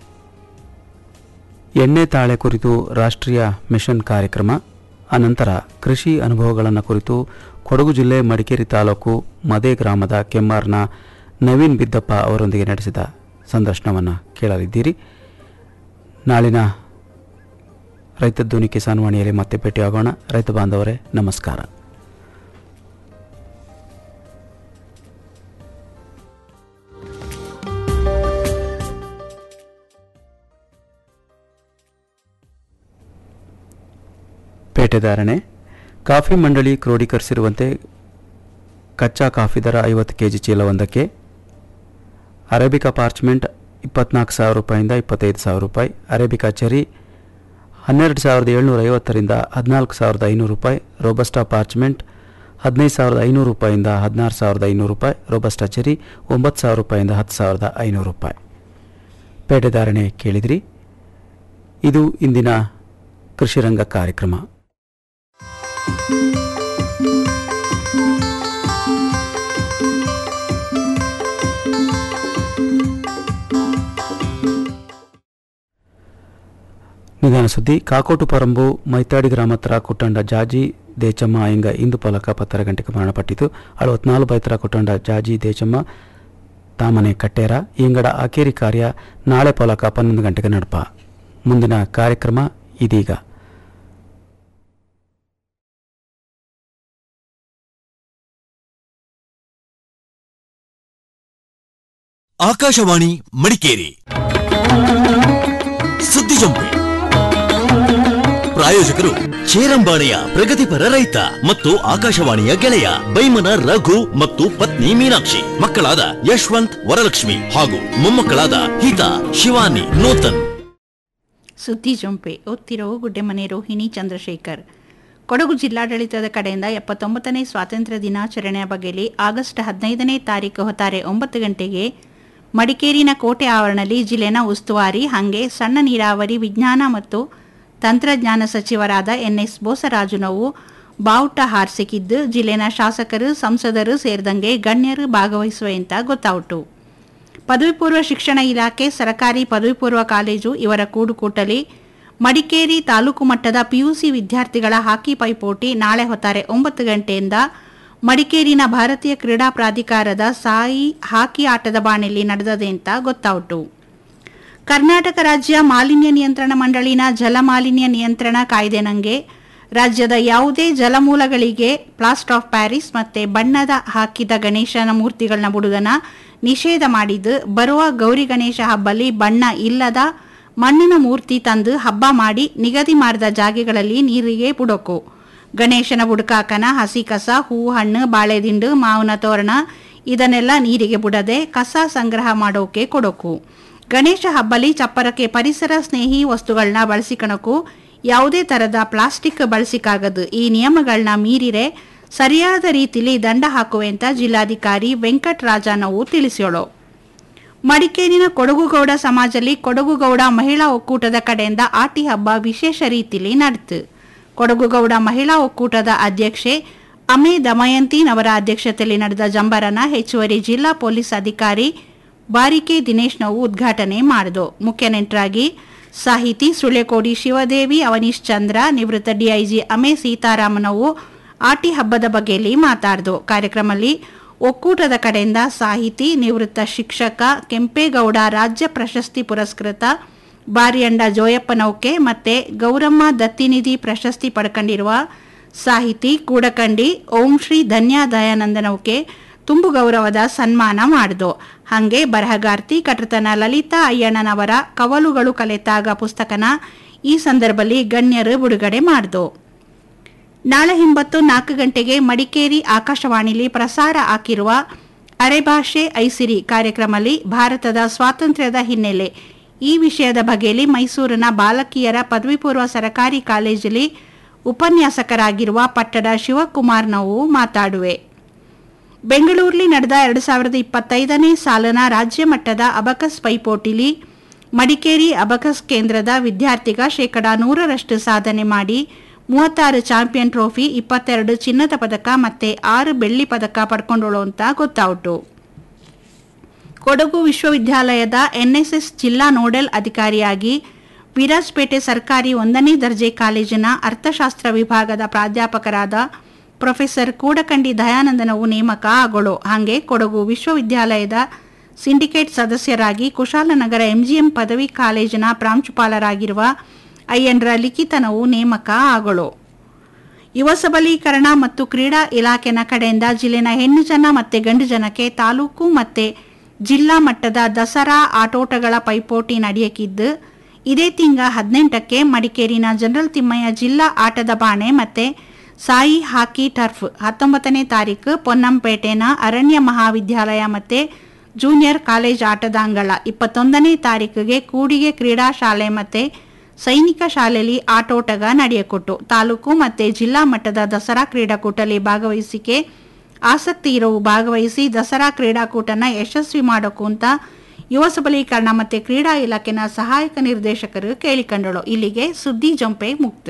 ಎಣ್ಣೆ ತಾಳೆ ಕುರಿತು ರಾಷ್ಟ್ರೀಯ ಮಿಷನ್ ಕಾರ್ಯಕ್ರಮ ಅನಂತರ ಕೃಷಿ ಅನುಭವಗಳನ್ನು ಕುರಿತು ಕೊಡಗು ಜಿಲ್ಲೆ ಮಡಿಕೇರಿ ತಾಲೂಕು ಮದೆ ಗ್ರಾಮದ ಕೆಮ್ಮಾರ್ನ ನವೀನ್ ಬಿದ್ದಪ್ಪ ಅವರೊಂದಿಗೆ ನಡೆಸಿದ ಸಂದರ್ಶನವನ್ನು ಕೇಳಲಿದ್ದೀರಿ ನಾಳಿನ ರೈತ ಧ್ವನಿ ಕಿಸಾನ್ ವಾಣಿಯಲ್ಲಿ ಮತ್ತೆ ಭೇಟಿಯಾಗೋಣ ರೈತ ಬಾಂಧವರೇ ನಮಸ್ಕಾರ ಪೇಟೆದಾರಣೆ ಕಾಫಿ ಮಂಡಳಿ ಕ್ರೋಢೀಕರಿಸಿರುವಂತೆ ಕಚ್ಚಾ ಕಾಫಿ ದರ ಐವತ್ತು ಕೆ ಜಿ ಚೀಲವೊಂದಕ್ಕೆ ಅರೇಬಿಕಾ ಪಾರ್ಚ್ಮೆಂಟ್ ಇಪ್ಪತ್ನಾಲ್ಕು ಸಾವಿರ ರೂಪಾಯಿಂದ ಇಪ್ಪತ್ತೈದು ಸಾವಿರ ರೂಪಾಯಿ ಅರೇಬಿಕಾ ಚೆರಿ ಹನ್ನೆರಡು ಸಾವಿರದ ಏಳ್ನೂರ ಐವತ್ತರಿಂದ ಹದಿನಾಲ್ಕು ಸಾವಿರದ ಐನೂರು ರೂಪಾಯಿ ರೋಬಸ್ಟಾ ಪಾರ್ಚ್ಮೆಂಟ್ ಹದಿನೈದು ಸಾವಿರದ ಐನೂರು ರೂಪಾಯಿಂದ ಹದಿನಾರು ಸಾವಿರದ ಐನೂರು ರೂಪಾಯಿ ರೋಬಸ್ಟಾ ಚೆರಿ ಒಂಬತ್ತು ಸಾವಿರ ರೂಪಾಯಿಂದ ಹತ್ತು ಸಾವಿರದ ಐನೂರು ರೂಪಾಯಿ ಪೇಟೆದಾರಣೆ ಕೇಳಿದ್ರಿ ಇದು ಇಂದಿನ ಕೃಷಿರಂಗ ಕಾರ್ಯಕ್ರಮ ನಿಧಾನ ಸುದ್ದಿ ಕಾಕೋಟು ಪರಂಬು ಮೈತಾಡಿ ಗ್ರಾಮ ಹತ್ರ ಕುಟ್ಟಂಡ ಜಾಜಿ ದೇಚಮ್ಮ ಅಯ್ಯಂಗ ಇಂದು ಪಲಕ ಪತ್ತರ ಗಂಟೆಗೆ ಮರಣಪಟ್ಟಿತು ಅಳವತ್ನಾಲ್ಕು ಬೈತರ ಕುಟ್ಟಂಡ ಜಾಜಿ ದೇಚಮ್ಮ ತಾಮನೆ ಕಟ್ಟೇರ ಇಂಗಡ ಆಕೇರಿ ಕಾರ್ಯ ನಾಳೆ ಪಲಕ ಪನ್ನೊಂದು ಗಂಟೆಗೆ ನಡಪ ಮುಂದಿನ ಕಾರ್ಯಕ್ರಮ ಇದೀಗ ಆಕಾಶವಾಣಿ ಮಡಿಕೇರಿ ಸುದ್ದಿ ಜಂಪೆ ಪ್ರಾಯೋಜಕರು ಚೇರಂಬಾಣೆಯ ಪ್ರಗತಿಪರ ರೈತ ಮತ್ತು ಆಕಾಶವಾಣಿಯ ಗೆಳೆಯ ಬೈಮನ ರಘು ಮತ್ತು ಪತ್ನಿ ಮೀನಾಕ್ಷಿ ಮಕ್ಕಳಾದ ಯಶವಂತ್ ವರಲಕ್ಷ್ಮಿ ಹಾಗೂ ಮೊಮ್ಮಕ್ಕಳಾದ ಹಿತಾ ಶಿವಾನಿ ನೂತನ್ ಸುದ್ದಿ ಜೊಂಪೆ ಓದ್ತಿರೋ ಗುಡ್ಡೆಮನೆ ರೋಹಿಣಿ ಚಂದ್ರಶೇಖರ್ ಕೊಡಗು ಜಿಲ್ಲಾಡಳಿತದ ಕಡೆಯಿಂದ ಎಪ್ಪತ್ತೊಂಬತ್ತನೇ ಸ್ವಾತಂತ್ರ್ಯ ದಿನಾಚರಣೆಯ ಬಗೆಯಲ್ಲಿ ಆಗಸ್ಟ್ ಹದಿನೈದನೇ ತಾರೀಕು ಹೊತ್ತಾರೆ ಒಂಬತ್ತು ಗಂಟೆಗೆ ಮಡಿಕೇರಿನ ಕೋಟೆ ಆವರಣದಲ್ಲಿ ಜಿಲ್ಲೆನ ಉಸ್ತುವಾರಿ ಹಾಗೆ ಸಣ್ಣ ನೀರಾವರಿ ವಿಜ್ಞಾನ ಮತ್ತು ತಂತ್ರಜ್ಞಾನ ಸಚಿವರಾದ ಎನ್ಎಸ್ ಬೋಸರಾಜುನವು ಬಾವುಟ ಹಾರಿಸಿಕಿದ್ದು ಜಿಲ್ಲೆನ ಶಾಸಕರು ಸಂಸದರು ಸೇರಿದಂಗೆ ಗಣ್ಯರು ಭಾಗವಹಿಸುವೆ ಅಂತ ಗೊತ್ತಾಯಿತು ಪದವಿ ಪೂರ್ವ ಶಿಕ್ಷಣ ಇಲಾಖೆ ಸರಕಾರಿ ಪದವಿ ಪೂರ್ವ ಕಾಲೇಜು ಇವರ ಕೂಡುಕೂಟಲಿ ಮಡಿಕೇರಿ ತಾಲೂಕು ಮಟ್ಟದ ಪಿಯುಸಿ ವಿದ್ಯಾರ್ಥಿಗಳ ಹಾಕಿ ಪೈಪೋಟಿ ನಾಳೆ ಹೊತ್ತಾರೆ ಒಂಬತ್ತು ಗಂಟೆಯಿಂದ ಮಡಿಕೇರಿನ ಭಾರತೀಯ ಕ್ರೀಡಾ ಪ್ರಾಧಿಕಾರದ ಸಾಯಿ ಹಾಕಿ ಆಟದ ಬಾಣೆಯಲ್ಲಿ ನಡೆದದೆ ಅಂತ ಗೊತ್ತಾಯಿತು ಕರ್ನಾಟಕ ರಾಜ್ಯ ಮಾಲಿನ್ಯ ನಿಯಂತ್ರಣ ಮಂಡಳಿನ ಜಲಮಾಲಿನ್ಯ ನಿಯಂತ್ರಣ ಕಾಯ್ದೆನಂಗೆ ರಾಜ್ಯದ ಯಾವುದೇ ಜಲಮೂಲಗಳಿಗೆ ಪ್ಲಾಸ್ಟರ್ ಆಫ್ ಪ್ಯಾರಿಸ್ ಮತ್ತೆ ಬಣ್ಣದ ಹಾಕಿದ ಗಣೇಶನ ಮೂರ್ತಿಗಳನ್ನ ಬಿಡುಗನ ನಿಷೇಧ ಮಾಡಿದ್ದು ಬರುವ ಗೌರಿ ಗಣೇಶ ಹಬ್ಬಲಿ ಬಣ್ಣ ಇಲ್ಲದ ಮಣ್ಣಿನ ಮೂರ್ತಿ ತಂದು ಹಬ್ಬ ಮಾಡಿ ನಿಗದಿ ಮಾಡಿದ ಜಾಗೆಗಳಲ್ಲಿ ನೀರಿಗೆ ಬುಡಕು ಗಣೇಶನ ಬುಡಕಾಕನ ಹಸಿ ಕಸ ಹೂ ಹಣ್ಣು ಬಾಳೆದಿಂಡು ಮಾವಿನ ತೋರಣ ಇದನ್ನೆಲ್ಲ ನೀರಿಗೆ ಬಿಡದೆ ಕಸ ಸಂಗ್ರಹ ಮಾಡೋಕೆ ಕೊಡೋಕು ಗಣೇಶ ಹಬ್ಬಲಿ ಚಪ್ಪರಕ್ಕೆ ಪರಿಸರ ಸ್ನೇಹಿ ವಸ್ತುಗಳನ್ನ ಬಳಸಿಕಣಕು ಯಾವುದೇ ತರದ ಪ್ಲಾಸ್ಟಿಕ್ ಬಳಸಿಕಾಗದು ಈ ನಿಯಮಗಳನ್ನ ಮೀರಿರೆ ಸರಿಯಾದ ರೀತಿಲಿ ದಂಡ ಹಾಕುವೆ ಅಂತ ಜಿಲ್ಲಾಧಿಕಾರಿ ವೆಂಕಟರಾಜನವು ತಿಳಿಸ್ಯೋಳು ಮಡಿಕೇರಿನ ಕೊಡಗುಗೌಡ ಸಮಾಜದಲ್ಲಿ ಕೊಡಗುಗೌಡ ಮಹಿಳಾ ಒಕ್ಕೂಟದ ಕಡೆಯಿಂದ ಆಟಿ ಹಬ್ಬ ವಿಶೇಷ ರೀತಿಲಿ ನಡೆತು ಕೊಡಗುಗೌಡ ಮಹಿಳಾ ಒಕ್ಕೂಟದ ಅಧ್ಯಕ್ಷೆ ಅಮೆ ದಮಯಂತಿನವರ ಅಧ್ಯಕ್ಷತೆಯಲ್ಲಿ ನಡೆದ ಜಂಬರನ ಹೆಚ್ಚುವರಿ ಜಿಲ್ಲಾ ಪೊಲೀಸ್ ಅಧಿಕಾರಿ ಬಾರಿಕೆ ದಿನೇಶ್ ನಾವು ಉದ್ಘಾಟನೆ ಮಾಡಿದು ಮುಖ್ಯ ನೆಂಟರಾಗಿ ಸಾಹಿತಿ ಸುಳ್ಯಕೋಡಿ ಶಿವದೇವಿ ಅವನೀಶ್ ಚಂದ್ರ ನಿವೃತ್ತ ಡಿಐಜಿ ಅಮೆ ಸೀತಾರಾಮನವು ಆಟಿ ಹಬ್ಬದ ಬಗ್ಗೆಯಲ್ಲಿ ಮಾತಾಡ್ದು ಕಾರ್ಯಕ್ರಮದಲ್ಲಿ ಒಕ್ಕೂಟದ ಕಡೆಯಿಂದ ಸಾಹಿತಿ ನಿವೃತ್ತ ಶಿಕ್ಷಕ ಕೆಂಪೇಗೌಡ ರಾಜ್ಯ ಪ್ರಶಸ್ತಿ ಪುರಸ್ಕೃತ ಬಾರಿಯಂಡ ಜೋಯಪ್ಪ ನೌಕೆ ಮತ್ತೆ ಗೌರಮ್ಮ ದತ್ತಿನಿಧಿ ಪ್ರಶಸ್ತಿ ಪಡ್ಕೊಂಡಿರುವ ಸಾಹಿತಿ ಕೂಡಕಂಡಿ ಓಂ ಶ್ರೀ ಧನ್ಯ ದಯಾನಂದ ನೌಕೆ ತುಂಬು ಗೌರವದ ಸನ್ಮಾನ ಮಾಡಿದು ಹಾಗೆ ಬರಹಗಾರ್ತಿ ಕಟರ್ತನ ಲಲಿತಾ ಅಯ್ಯಣ್ಣನವರ ಕವಲುಗಳು ಕಲೆತಾಗ ಪುಸ್ತಕನ ಈ ಸಂದರ್ಭದಲ್ಲಿ ಗಣ್ಯರು ಬಿಡುಗಡೆ ಮಾಡಿದು ನಾಳೆ ಹಿಂಬತ್ತು ನಾಲ್ಕು ಗಂಟೆಗೆ ಮಡಿಕೇರಿ ಆಕಾಶವಾಣಿಲಿ ಪ್ರಸಾರ ಹಾಕಿರುವ ಅರೆಭಾಷೆ ಐಸಿರಿ ಕಾರ್ಯಕ್ರಮದಲ್ಲಿ ಭಾರತದ ಸ್ವಾತಂತ್ರ್ಯದ ಹಿನ್ನೆಲೆ ಈ ವಿಷಯದ ಬಗೆಯಲ್ಲಿ ಮೈಸೂರಿನ ಬಾಲಕಿಯರ ಪದವಿ ಪೂರ್ವ ಸರಕಾರಿ ಕಾಲೇಜಲ್ಲಿ ಉಪನ್ಯಾಸಕರಾಗಿರುವ ಪಟ್ಟಣ ಶಿವಕುಮಾರ್ ನಾವು ಮಾತಾಡುವೆ ಬೆಂಗಳೂರಲ್ಲಿ ನಡೆದ ಎರಡು ಸಾವಿರದ ಇಪ್ಪತ್ತೈದನೇ ಸಾಲಿನ ರಾಜ್ಯ ಮಟ್ಟದ ಅಬಕಸ್ ಪೈಪೋಟಿಲಿ ಮಡಿಕೇರಿ ಅಬಕಸ್ ಕೇಂದ್ರದ ವಿದ್ಯಾರ್ಥಿಗ ಶೇಕಡಾ ನೂರರಷ್ಟು ಸಾಧನೆ ಮಾಡಿ ಮೂವತ್ತಾರು ಚಾಂಪಿಯನ್ ಟ್ರೋಫಿ ಇಪ್ಪತ್ತೆರಡು ಚಿನ್ನದ ಪದಕ ಮತ್ತೆ ಆರು ಬೆಳ್ಳಿ ಪದಕ ಪಡ್ಕೊಂಡೋಳು ಅಂತ ಗೊತ್ತಾಯಿತು ಕೊಡಗು ವಿಶ್ವವಿದ್ಯಾಲಯದ ಎನ್ಎಸ್ಎಸ್ ಜಿಲ್ಲಾ ನೋಡೆಲ್ ಅಧಿಕಾರಿಯಾಗಿ ವಿರಾಜಪೇಟೆ ಸರ್ಕಾರಿ ಒಂದನೇ ದರ್ಜೆ ಕಾಲೇಜಿನ ಅರ್ಥಶಾಸ್ತ್ರ ವಿಭಾಗದ ಪ್ರಾಧ್ಯಾಪಕರಾದ ಪ್ರೊಫೆಸರ್ ಕೂಡಕಂಡಿ ದಯಾನಂದನವು ನೇಮಕ ಆಗೋಳು ಹಾಗೆ ಕೊಡಗು ವಿಶ್ವವಿದ್ಯಾಲಯದ ಸಿಂಡಿಕೇಟ್ ಸದಸ್ಯರಾಗಿ ಕುಶಾಲನಗರ ಎಂಜಿಎಂ ಪದವಿ ಕಾಲೇಜಿನ ಪ್ರಾಂಶುಪಾಲರಾಗಿರುವ ಅಯ್ಯನ್ರ ಲಿಖಿತನವು ನೇಮಕ ಆಗೋಳು ಯುವ ಸಬಲೀಕರಣ ಮತ್ತು ಕ್ರೀಡಾ ಇಲಾಖೆನ ಕಡೆಯಿಂದ ಜಿಲ್ಲೆನ ಹೆಣ್ಣು ಜನ ಮತ್ತೆ ಗಂಡು ಜನಕ್ಕೆ ತಾಲೂಕು ಮತ್ತೆ ಜಿಲ್ಲಾ ಮಟ್ಟದ ದಸರಾ ಆಟೋಟಗಳ ಪೈಪೋಟಿ ನಡೆಯಕಿದ್ದು ಇದೇ ತಿಂಗ ಹದಿನೆಂಟಕ್ಕೆ ಮಡಿಕೇರಿನ ಜನರಲ್ ತಿಮ್ಮಯ್ಯ ಜಿಲ್ಲಾ ಆಟದ ಬಾಣೆ ಮತ್ತೆ ಸಾಯಿ ಹಾಕಿ ಟರ್ಫ್ ಹತ್ತೊಂಬತ್ತನೇ ತಾರೀಕು ಪೊನ್ನಂಪೇಟೆನ ಅರಣ್ಯ ಮಹಾವಿದ್ಯಾಲಯ ಮತ್ತೆ ಜೂನಿಯರ್ ಕಾಲೇಜ್ ಆಟದಾಂಗಳ ಇಪ್ಪತ್ತೊಂದನೇ ತಾರೀಕಿಗೆ ಕೂಡಿಗೆ ಕ್ರೀಡಾ ಶಾಲೆ ಮತ್ತೆ ಸೈನಿಕ ಶಾಲೆಯಲ್ಲಿ ಆಟೋಟಗ ನಡೆಯಕೊಟ್ಟು ತಾಲೂಕು ಮತ್ತೆ ಜಿಲ್ಲಾ ಮಟ್ಟದ ದಸರಾ ಕ್ರೀಡಾಕೂಟದಲ್ಲಿ ಭಾಗವಹಿಸಿಕೆ ಆಸಕ್ತಿ ಇರೋವು ಭಾಗವಹಿಸಿ ದಸರಾ ಕ್ರೀಡಾಕೂಟನ ಯಶಸ್ವಿ ಮಾಡೋಕು ಅಂತ ಯುವ ಸಬಲೀಕರಣ ಮತ್ತೆ ಕ್ರೀಡಾ ಇಲಾಖೆನ ಸಹಾಯಕ ನಿರ್ದೇಶಕರು ಕೇಳಿಕೊಂಡಳು ಇಲ್ಲಿಗೆ ಸುದ್ದಿ ಜಂಪೆ ಮುಕ್ತ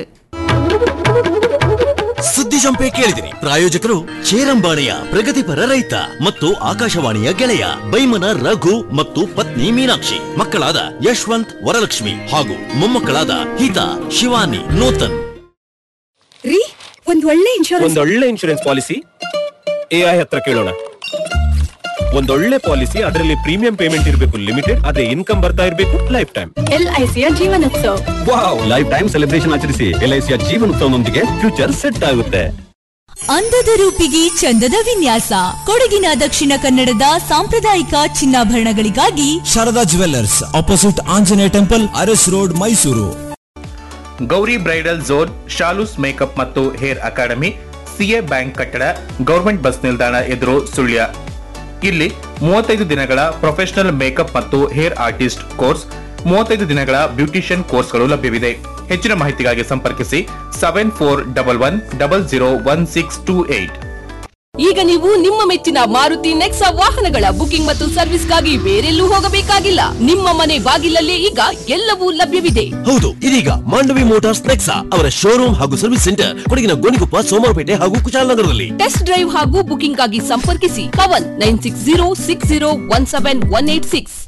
ಸುದ್ದಿ ಜಂಪೆ ಕೇಳಿದಿರಿ ಪ್ರಾಯೋಜಕರು ಚೇರಂಬಾಣಿಯ ಪ್ರಗತಿಪರ ರೈತ ಮತ್ತು ಆಕಾಶವಾಣಿಯ ಗೆಳೆಯ ಬೈಮನ ರಘು ಮತ್ತು ಪತ್ನಿ ಮೀನಾಕ್ಷಿ ಮಕ್ಕಳಾದ ಯಶವಂತ್ ವರಲಕ್ಷ್ಮಿ ಹಾಗೂ ಮೊಮ್ಮಕ್ಕಳಾದ ಹಿತಾ ಶಿವಾನಿ ನೂತನ್ ರೀ ಒಂದ್ ಒಳ್ಳೆ ಇನ್ಶೂರೆನ್ಸ್ ಒಂದೊಳ್ಳೆ ಇನ್ಶೂರೆನ್ಸ್ ಪಾಲಿಸಿ ಎಐ ಹತ್ರ ಕೇಳೋಣ ಒಂದೊಳ್ಳೆ ಪಾಲಿಸಿ ಅದರಲ್ಲಿ ಪ್ರೀಮಿಯಂ ಪೇಮೆಂಟ್ ಇರಬೇಕು ಲಿಮಿಟೆಡ್ ಅದೇ ಇನ್ಕಮ್ ಬರ್ತಾ ಇರಬೇಕು ಲೈಫ್ ಟೈಮ್ ಎಲ್ಐಸಿಯ ಜೀವನೋತ್ಸವ ವಾವ್ ಲೈಫ್ ಟೈಮ್ ಸೆಲೆಬ್ರೇಷನ್ ಆಚರಿಸಿ ಎಲ್ಐಸಿಯ ಜೀವನೋತ್ಸವನೊಂದಿಗೆ ಫ್ಯೂಚರ್ ಸೆಟ್ ಆಗುತ್ತೆ ಅಂದದ ರೂಪಿಗೆ ಚಂದದ ವಿನ್ಯಾಸ ಕೊಡಗಿನ ದಕ್ಷಿಣ ಕನ್ನಡದ ಸಾಂಪ್ರದಾಯಿಕ ಚಿನ್ನಾಭರಣಗಳಿಗಾಗಿ Sharada jewellers opposite Anjaneya temple Aras road Mysuru Gowri bridal zone Shalu's makeup ಮತ್ತು ಹೇರ್ ಅಕಾಡೆಮಿ ಸಿಎ ಬ್ಯಾಂಕ್ ಕಟ್ಟಡ ಗೌರ್ಮೆಂಟ್ ಬಸ್ ನಿಲ್ದಾಣ ಎದುರು ಸುಳ್ಯ ಇಲ್ಲಿ ಮೂವತ್ತೈದು ದಿನಗಳ ಪ್ರೊಫೆಷನಲ್ ಮೇಕಪ್ ಮತ್ತು ಹೇರ್ ಆರ್ಟಿಸ್ಟ್ ಕೋರ್ಸ್ ಮೂವತ್ತೈದು ದಿನಗಳ ಬ್ಯೂಟಿಷಿಯನ್ ಕೋರ್ಸ್ಗಳು ಲಭ್ಯವಿದೆ ಹೆಚ್ಚಿನ ಮಾಹಿತಿಗಾಗಿ ಸಂಪರ್ಕಿಸಿ seven four double one double zero one six two eight ಈಗ ನೀವು ನಿಮ್ಮ ಮೆಚ್ಚಿನ ಮಾರುತಿ ನೆಕ್ಸಾ ವಾಹನಗಳ ಬುಕಿಂಗ್ ಮತ್ತು ಸರ್ವಿಸ್ಗಾಗಿ ಬೇರೆಲ್ಲೂ ಹೋಗಬೇಕಾಗಿಲ್ಲ ನಿಮ್ಮ ಮನೆ ಬಾಗಿಲಲ್ಲೇ ಈಗ ಎಲ್ಲವೂ ಲಭ್ಯವಿದೆ ಹೌದು ಇದೀಗ ಮಾಂಡವಿ ಮೋಟಾರ್ಸ್ ನೆಕ್ಸಾ ಅವರ ಶೋರೂಮ್ ಹಾಗೂ ಸರ್ವಿಸ್ ಸೆಂಟರ್ ಕೊಡಗಿನ ಗೋಣಿಕೊಪ್ಪ ಸೋಮವಾರಪೇಟೆ ಹಾಗೂ ಕುಶಾಲನಗರದಲ್ಲಿ ಟೆಸ್ಟ್ ಡ್ರೈವ್ ಹಾಗೂ ಬುಕಿಂಗ್ ಆಗಿ ಸಂಪರ್ಕಿಸಿ Pavan nine six zero six zero one seven one eight six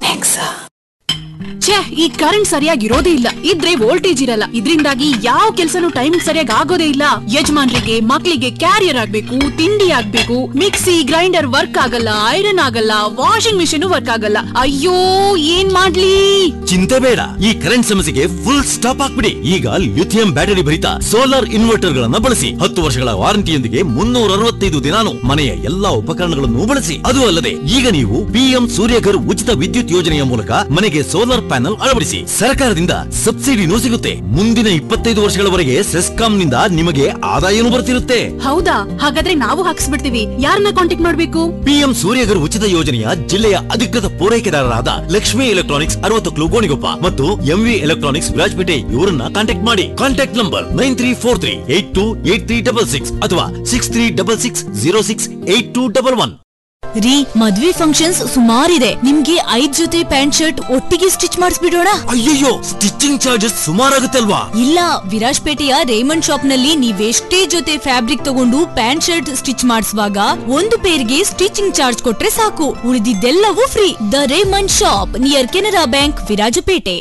ಛೇ ಈ ಕರೆಂಟ್ ಸರಿಯಾಗಿರೋದೇ ಇಲ್ಲ ಇದ್ರೆ ವೋಲ್ಟೇಜ್ ಇರಲ್ಲ ಇದರಿಂದಾಗಿ ಯಾವ ಕೆಲಸನೂ ಟೈಮ್ ಸರಿಯಾಗಿ ಆಗೋದೇ ಇಲ್ಲ ಯಜಮಾನ್ರಿಗೆ ಮಕ್ಳಿಗೆ ಕ್ಯಾರಿಯರ್ ಆಗ್ಬೇಕು ತಿಂಡಿ ಆಗ್ಬೇಕು ಮಿಕ್ಸಿ ಗ್ರೈಂಡರ್ ವರ್ಕ್ ಆಗಲ್ಲ ಐರನ್ ಆಗಲ್ಲ ವಾಷಿಂಗ್ ಮಿಷಿನ್ ವರ್ಕ್ ಆಗಲ್ಲ ಅಯ್ಯೋ ಏನ್ ಮಾಡ್ಲಿ ಚಿಂತೆ ಬೇಡ ಈ ಕರೆಂಟ್ ಸಮಸ್ಯೆಗೆ ಫುಲ್ ಸ್ಟಾಪ್ ಹಾಕ್ಬಿಡಿ ಈಗ ಲಿಥಿಯಂ ಬ್ಯಾಟರಿ ಭರಿತ ಸೋಲಾರ್ ಇನ್ವರ್ಟರ್ ಗಳನ್ನ ಬಳಸಿ ಹತ್ತು ವರ್ಷಗಳ ವಾರಂಟಿಯೊಂದಿಗೆ ಮುನ್ನೂರ ಅರವತ್ತೈದು ದಿನಾನು ಮನೆಯ ಎಲ್ಲಾ ಉಪಕರಣಗಳನ್ನು ಬಳಸಿ ಅದು ಅಲ್ಲದೆ ಈಗ ನೀವು ಪಿಎಂ ಸೂರ್ಯಘರ್ ಉಚಿತ ವಿದ್ಯುತ್ ಯೋಜನೆಯ ಮೂಲಕ ಮನೆಗೆ ಸೋಲಾರ್ ಪ್ಯಾನಲ್ ಅಳವಡಿಸಿ ಸರ್ಕಾರದಿಂದ ಸಬ್ಸಿಡಿನೂ ಸಿಗುತ್ತೆ ಮುಂದಿನ ಇಪ್ಪತ್ತೈದು ವರ್ಷಗಳವರೆಗೆ ಸೆಸ್ಕಾಂ ನಿಂದ ನಿಮಗೆ ಆದಾಯನೂ ಬರ್ತಿರುತ್ತೆ ಹೌದಾ ಹಾಗಾದ್ರೆ ನಾವು ಹಾಕ್ಸ್ಬಿಡ್ತೀವಿ ಯಾರನ್ನ ಕಾಂಟ್ಯಾಕ್ಟ್ ಮಾಡ್ಬೇಕು ಪಿಎಂ ಸೂರ್ಯಘರ್ ಉಚಿತ ಯೋಜನೆಯ ಜಿಲ್ಲೆಯ ಅಧಿಕೃತ ಪೂರೈಕೆದಾರರಾದ ಲಕ್ಷ್ಮಿ ಎಲೆಕ್ಟ್ರಾನಿಕ್ಸ್ ಅರವತ್ತು ಗೋಣಿಗೊಪ್ಪ ಮತ್ತು ಎಂವಿ ಎಲೆಕ್ಟ್ರಾನಿಕ್ಸ್ ವಿರಾಜಪೇಟೆ ಇವರನ್ನ ಕಾಂಟ್ಯಾಕ್ಟ್ ಮಾಡಿ contact number nine three four three eight two eight three double six ಅಥವಾ six three double six zero six eight two double one ರೀ ಮದ್ವೆ ಫಂಕ್ಷನ್ಸ್ ಸುಮಾರಿದೆ ನಿಮ್ಗೆ ಐದ್ ಜೊತೆ ಪ್ಯಾಂಟ್ ಶರ್ಟ್ ಒಟ್ಟಿಗೆ ಸ್ಟಿಚ್ ಮಾಡಿಸ್ಬಿಡೋಣ ಅಯ್ಯಯ್ಯೋ ಸ್ಟಿಚಿಂಗ್ ಚಾರ್ಜಸ್ ಸುಮಾರಾಗುತ್ತೆ ಅಲ್ವಾ ಇಲ್ಲ ವಿರಾಜ್ಪೇಟೆಯ ರೇಮಂಡ್ ಶಾಪ್ ನಲ್ಲಿ ನೀವೆಷ್ಟೇ ಜೊತೆ ಫ್ಯಾಬ್ರಿಕ್ ತಗೊಂಡು ಪ್ಯಾಂಟ್ ಶರ್ಟ್ ಸ್ಟಿಚ್ ಮಾಡಿಸುವಾಗ ಒಂದು ಪೇರ್ಗೆ ಸ್ಟಿಚಿಂಗ್ ಚಾರ್ಜ್ ಕೊಟ್ರೆ ಸಾಕು ಉಳಿದಿದ್ದೆಲ್ಲವೂ free the Raymond shop near Canara bank Virajpet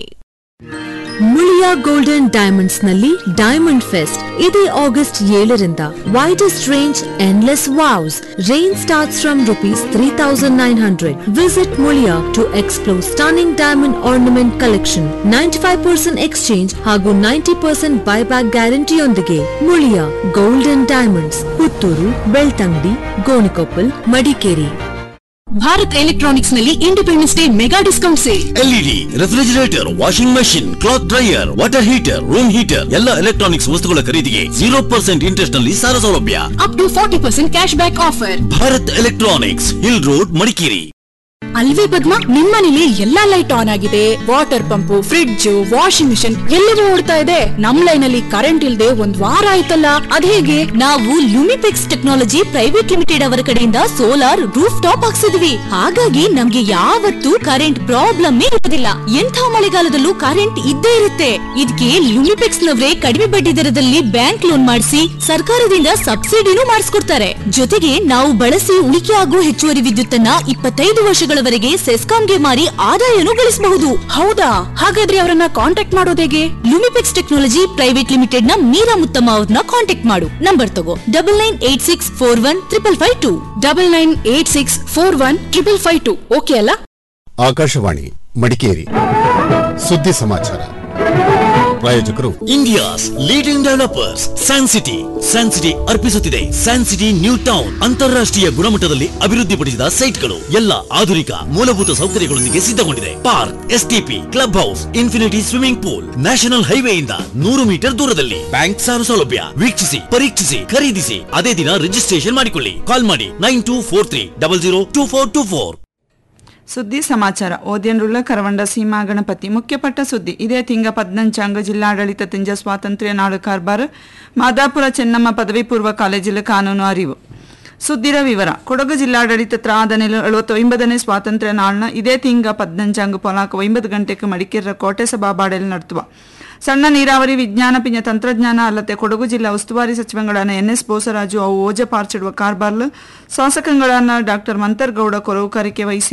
Mulia golden diamonds ನಲ್ಲಿ ಡೈಮಂಡ್ ಫೆಸ್ಟ್ ಇದೇ ಆಗಸ್ಟ್ ಏಳರಿಂದ widest range endless wows range starts from rupees three thousand nine hundred visit Mulia to explore stunning diamond ornament collection ninety five percent exchange ಹಾಗೂ ninety percent buyback ಗ್ಯಾರಂಟಿಯೊಂದಿಗೆ Mulia golden diamonds Puttur Belthangady Gonikoppal Madikeri Bharat electronics ನಲ್ಲಿ independence day mega discount sale LED refrigerator washing machine cloth dryer water heater room heater ಎಲ್ಲ electronics ವಸ್ತುಗಳ ಖರೀದಿಗೆ zero percent interest ನಲ್ಲಿ ಸಾಲ ಸೌಲಭ್ಯ up to forty percent cash back offer Bharat electronics hill road Madikeri ಅಲ್ವೇ ಪದ್ಮ ನಿಮ್ಮನೇಲಿ ಎಲ್ಲಾ ಲೈಟ್ ಆನ್ ಆಗಿದೆ water pump fridge washing machine ಎಲ್ಲವೂ ಓಡ್ತಾ ಇದೆ ನಮ್ ಲೈನ್ ಅಲ್ಲಿ ಕರೆಂಟ್ ಇಲ್ದೆ ಒಂದ್ ವಾರ ಆಯ್ತಲ್ಲ ಅದೇಗೆ ನಾವು ಲುಮಿಪೆಕ್ಸ್ ಟೆಕ್ನಾಲಜಿ ಪ್ರೈವೇಟ್ ಲಿಮಿಟೆಡ್ ಅವರ ಕಡೆಯಿಂದ ಸೋಲಾರ್ ರೂಫ್ ಟಾಪ್ ಹಾಕ್ಸಿದ್ವಿ ಹಾಗಾಗಿ ನಮ್ಗೆ ಯಾವತ್ತೂ ಕರೆಂಟ್ ಪ್ರಾಬ್ಲಮ್ ಇರುವುದಿಲ್ಲ ಎಂಥ ಮಳೆಗಾಲದಲ್ಲೂ ಕರೆಂಟ್ ಇದ್ದೇ ಇರುತ್ತೆ ಇದಕ್ಕೆ ಲುಮಿಪೆಕ್ಸ್ ನವರೇ ಕಡಿಮೆ ಬಡ್ಡಿ ದರದಲ್ಲಿ ಬ್ಯಾಂಕ್ ಲೋನ್ ಮಾಡಿಸಿ ಸರ್ಕಾರದಿಂದ ಸಬ್ಸಿಡಿನೂ ಮಾಡಿಸ್ಕೊಡ್ತಾರೆ ಜೊತೆಗೆ ನಾವು ಬಳಸಿ ಉಳಿಕೆ ಆಗೋ ಹೆಚ್ಚುವರಿ ವಿದ್ಯುತ್ತನ್ನ ಇಪ್ಪತ್ತೈದು ವರ್ಷಗಳವರೆಗೆ ಸೆಸ್ಕಾಂಗೆ ಮಾರಿ ಆದಾಯನೂ ಗಳಿಸಬಹುದು ಹೌದಾ ಹಾಗಾದ್ರೆ ಅವರನ್ನ ಕಾಂಟ್ಯಾಕ್ಟ್ ಮಾಡೋದು ಹೇಗೆ ಲುಮಿಪೆಕ್ಸ್ ಟೆಕ್ನಾಲಜಿ ಪ್ರೈವೇಟ್ ಲಿಮಿಟೆಡ್ ನ ಮೀರಾ ಮುತ್ತಮ್ಮ ಅವ್ರನ್ನ ಕಾಂಟ್ಯಾಕ್ಟ್ ಮಾಡು ನಂಬರ್ ತಗೋ double nine eight six four one triple five two double nine eight six four one triple five two okay ಅಲ್ಲ ಆಕಾಶವಾಣಿ ಮಡಿಕೇರಿ ಸುದ್ದಿ ಸಮಾಚಾರ ಪ್ರಾಯೋಜಕರು India's leading developers San City San City ಅರ್ಪಿಸುತ್ತಿದೆ San City new town ಅಂತಾರಾಷ್ಟ್ರೀಯ ಗುಣಮಟ್ಟದಲ್ಲಿ ಅಭಿವೃದ್ಧಿಪಡಿಸಿದ ಸೈಟ್ಗಳು ಎಲ್ಲ ಆಧುನಿಕ ಮೂಲಭೂತ ಸೌಕರ್ಯಗಳೊಂದಿಗೆ ಸಿದ್ಧಗೊಂಡಿದೆ park STP club house infinity swimming pool national ಹೈವೇಯಿಂದ ನೂರು ಮೀಟರ್ ದೂರದಲ್ಲಿ ಬ್ಯಾಂಕ್ ಸಾಲ ಸೌಲಭ್ಯ ವೀಕ್ಷಿಸಿ ಪರೀಕ್ಷಿಸಿ ಖರೀದಿಸಿ ಅದೇ ದಿನ ರಿಜಿಸ್ಟ್ರೇಷನ್ ಮಾಡಿಕೊಳ್ಳಿ ಕಾಲ್ ಮಾಡಿ nine two four three double zero two four two four ಸುದ್ದಿ ಸಮಾಚಾರ ಓದ್ಯನ್ರುಳ್ಳ ಕರವಂಡ ಸೀಮಾ ಗಣಪತಿ ಮುಖ್ಯಪಟ್ಟ ಸುದ್ದಿ ಇದೇ ತಿಂಗ ಪದ್ನಂಚಾಂಗ ಜಿಲ್ಲಾಡಳಿತ ತಿಂಜ ಸ್ವಾತಂತ್ರ್ಯ ನಾಡು ಕಾರ್ಬಾರ್ ಮಾದಾಪುರ ಚೆನ್ನಮ್ಮ ಪದವಿ ಪೂರ್ವ ಕಾಲೇಜಿಲ ಕಾನೂನು ಅರಿವು ಸುದ್ದಿರ ವಿವರ ಕೊಡಗು ಜಿಲ್ಲಾಡಳಿತ ತ್ರಾದ ಎಳುವತ್ತೊಂಬದನೇ ಸ್ವಾತಂತ್ರ್ಯ ನಾಳ್ನ ಇದೇ ತಿಂಗ ಪದ್ನಂಚಾಂಗ ಪೊಲಾಕ ಒಂಬತ್ತು ಗಂಟೆಗೆ ಮಡಿಕೇರಿಯ ಕೋಟೆ ಸಭಾಬಾಡೆಲ್ ನಡ್ತುವ ಸಣ್ಣ ನೀರಾವರಿ ವಿಜ್ಞಾನ ಪಿಂಜ ತಂತ್ರಜ್ಞಾನ ಅಲ್ಲದೆ ಕೊಡಗು ಜಿಲ್ಲಾ ಉಸ್ತುವಾರಿ ಸಚಿವಗಳಾன ಎನ್ ಎಸ್ ಬೋಸರಾಜು ಅವು ಓಜೆ ಪಾರ್ಚಿಡುವ ಕಾರ್ಬಾರ್ಲು ಶಾಸಕಗಳಾன ಡಾಕ್ಟರ್ ಮಂತರ್ಗೌಡ ಕೊರವುಕಾರಿಕೆ ವಹಿಸಿ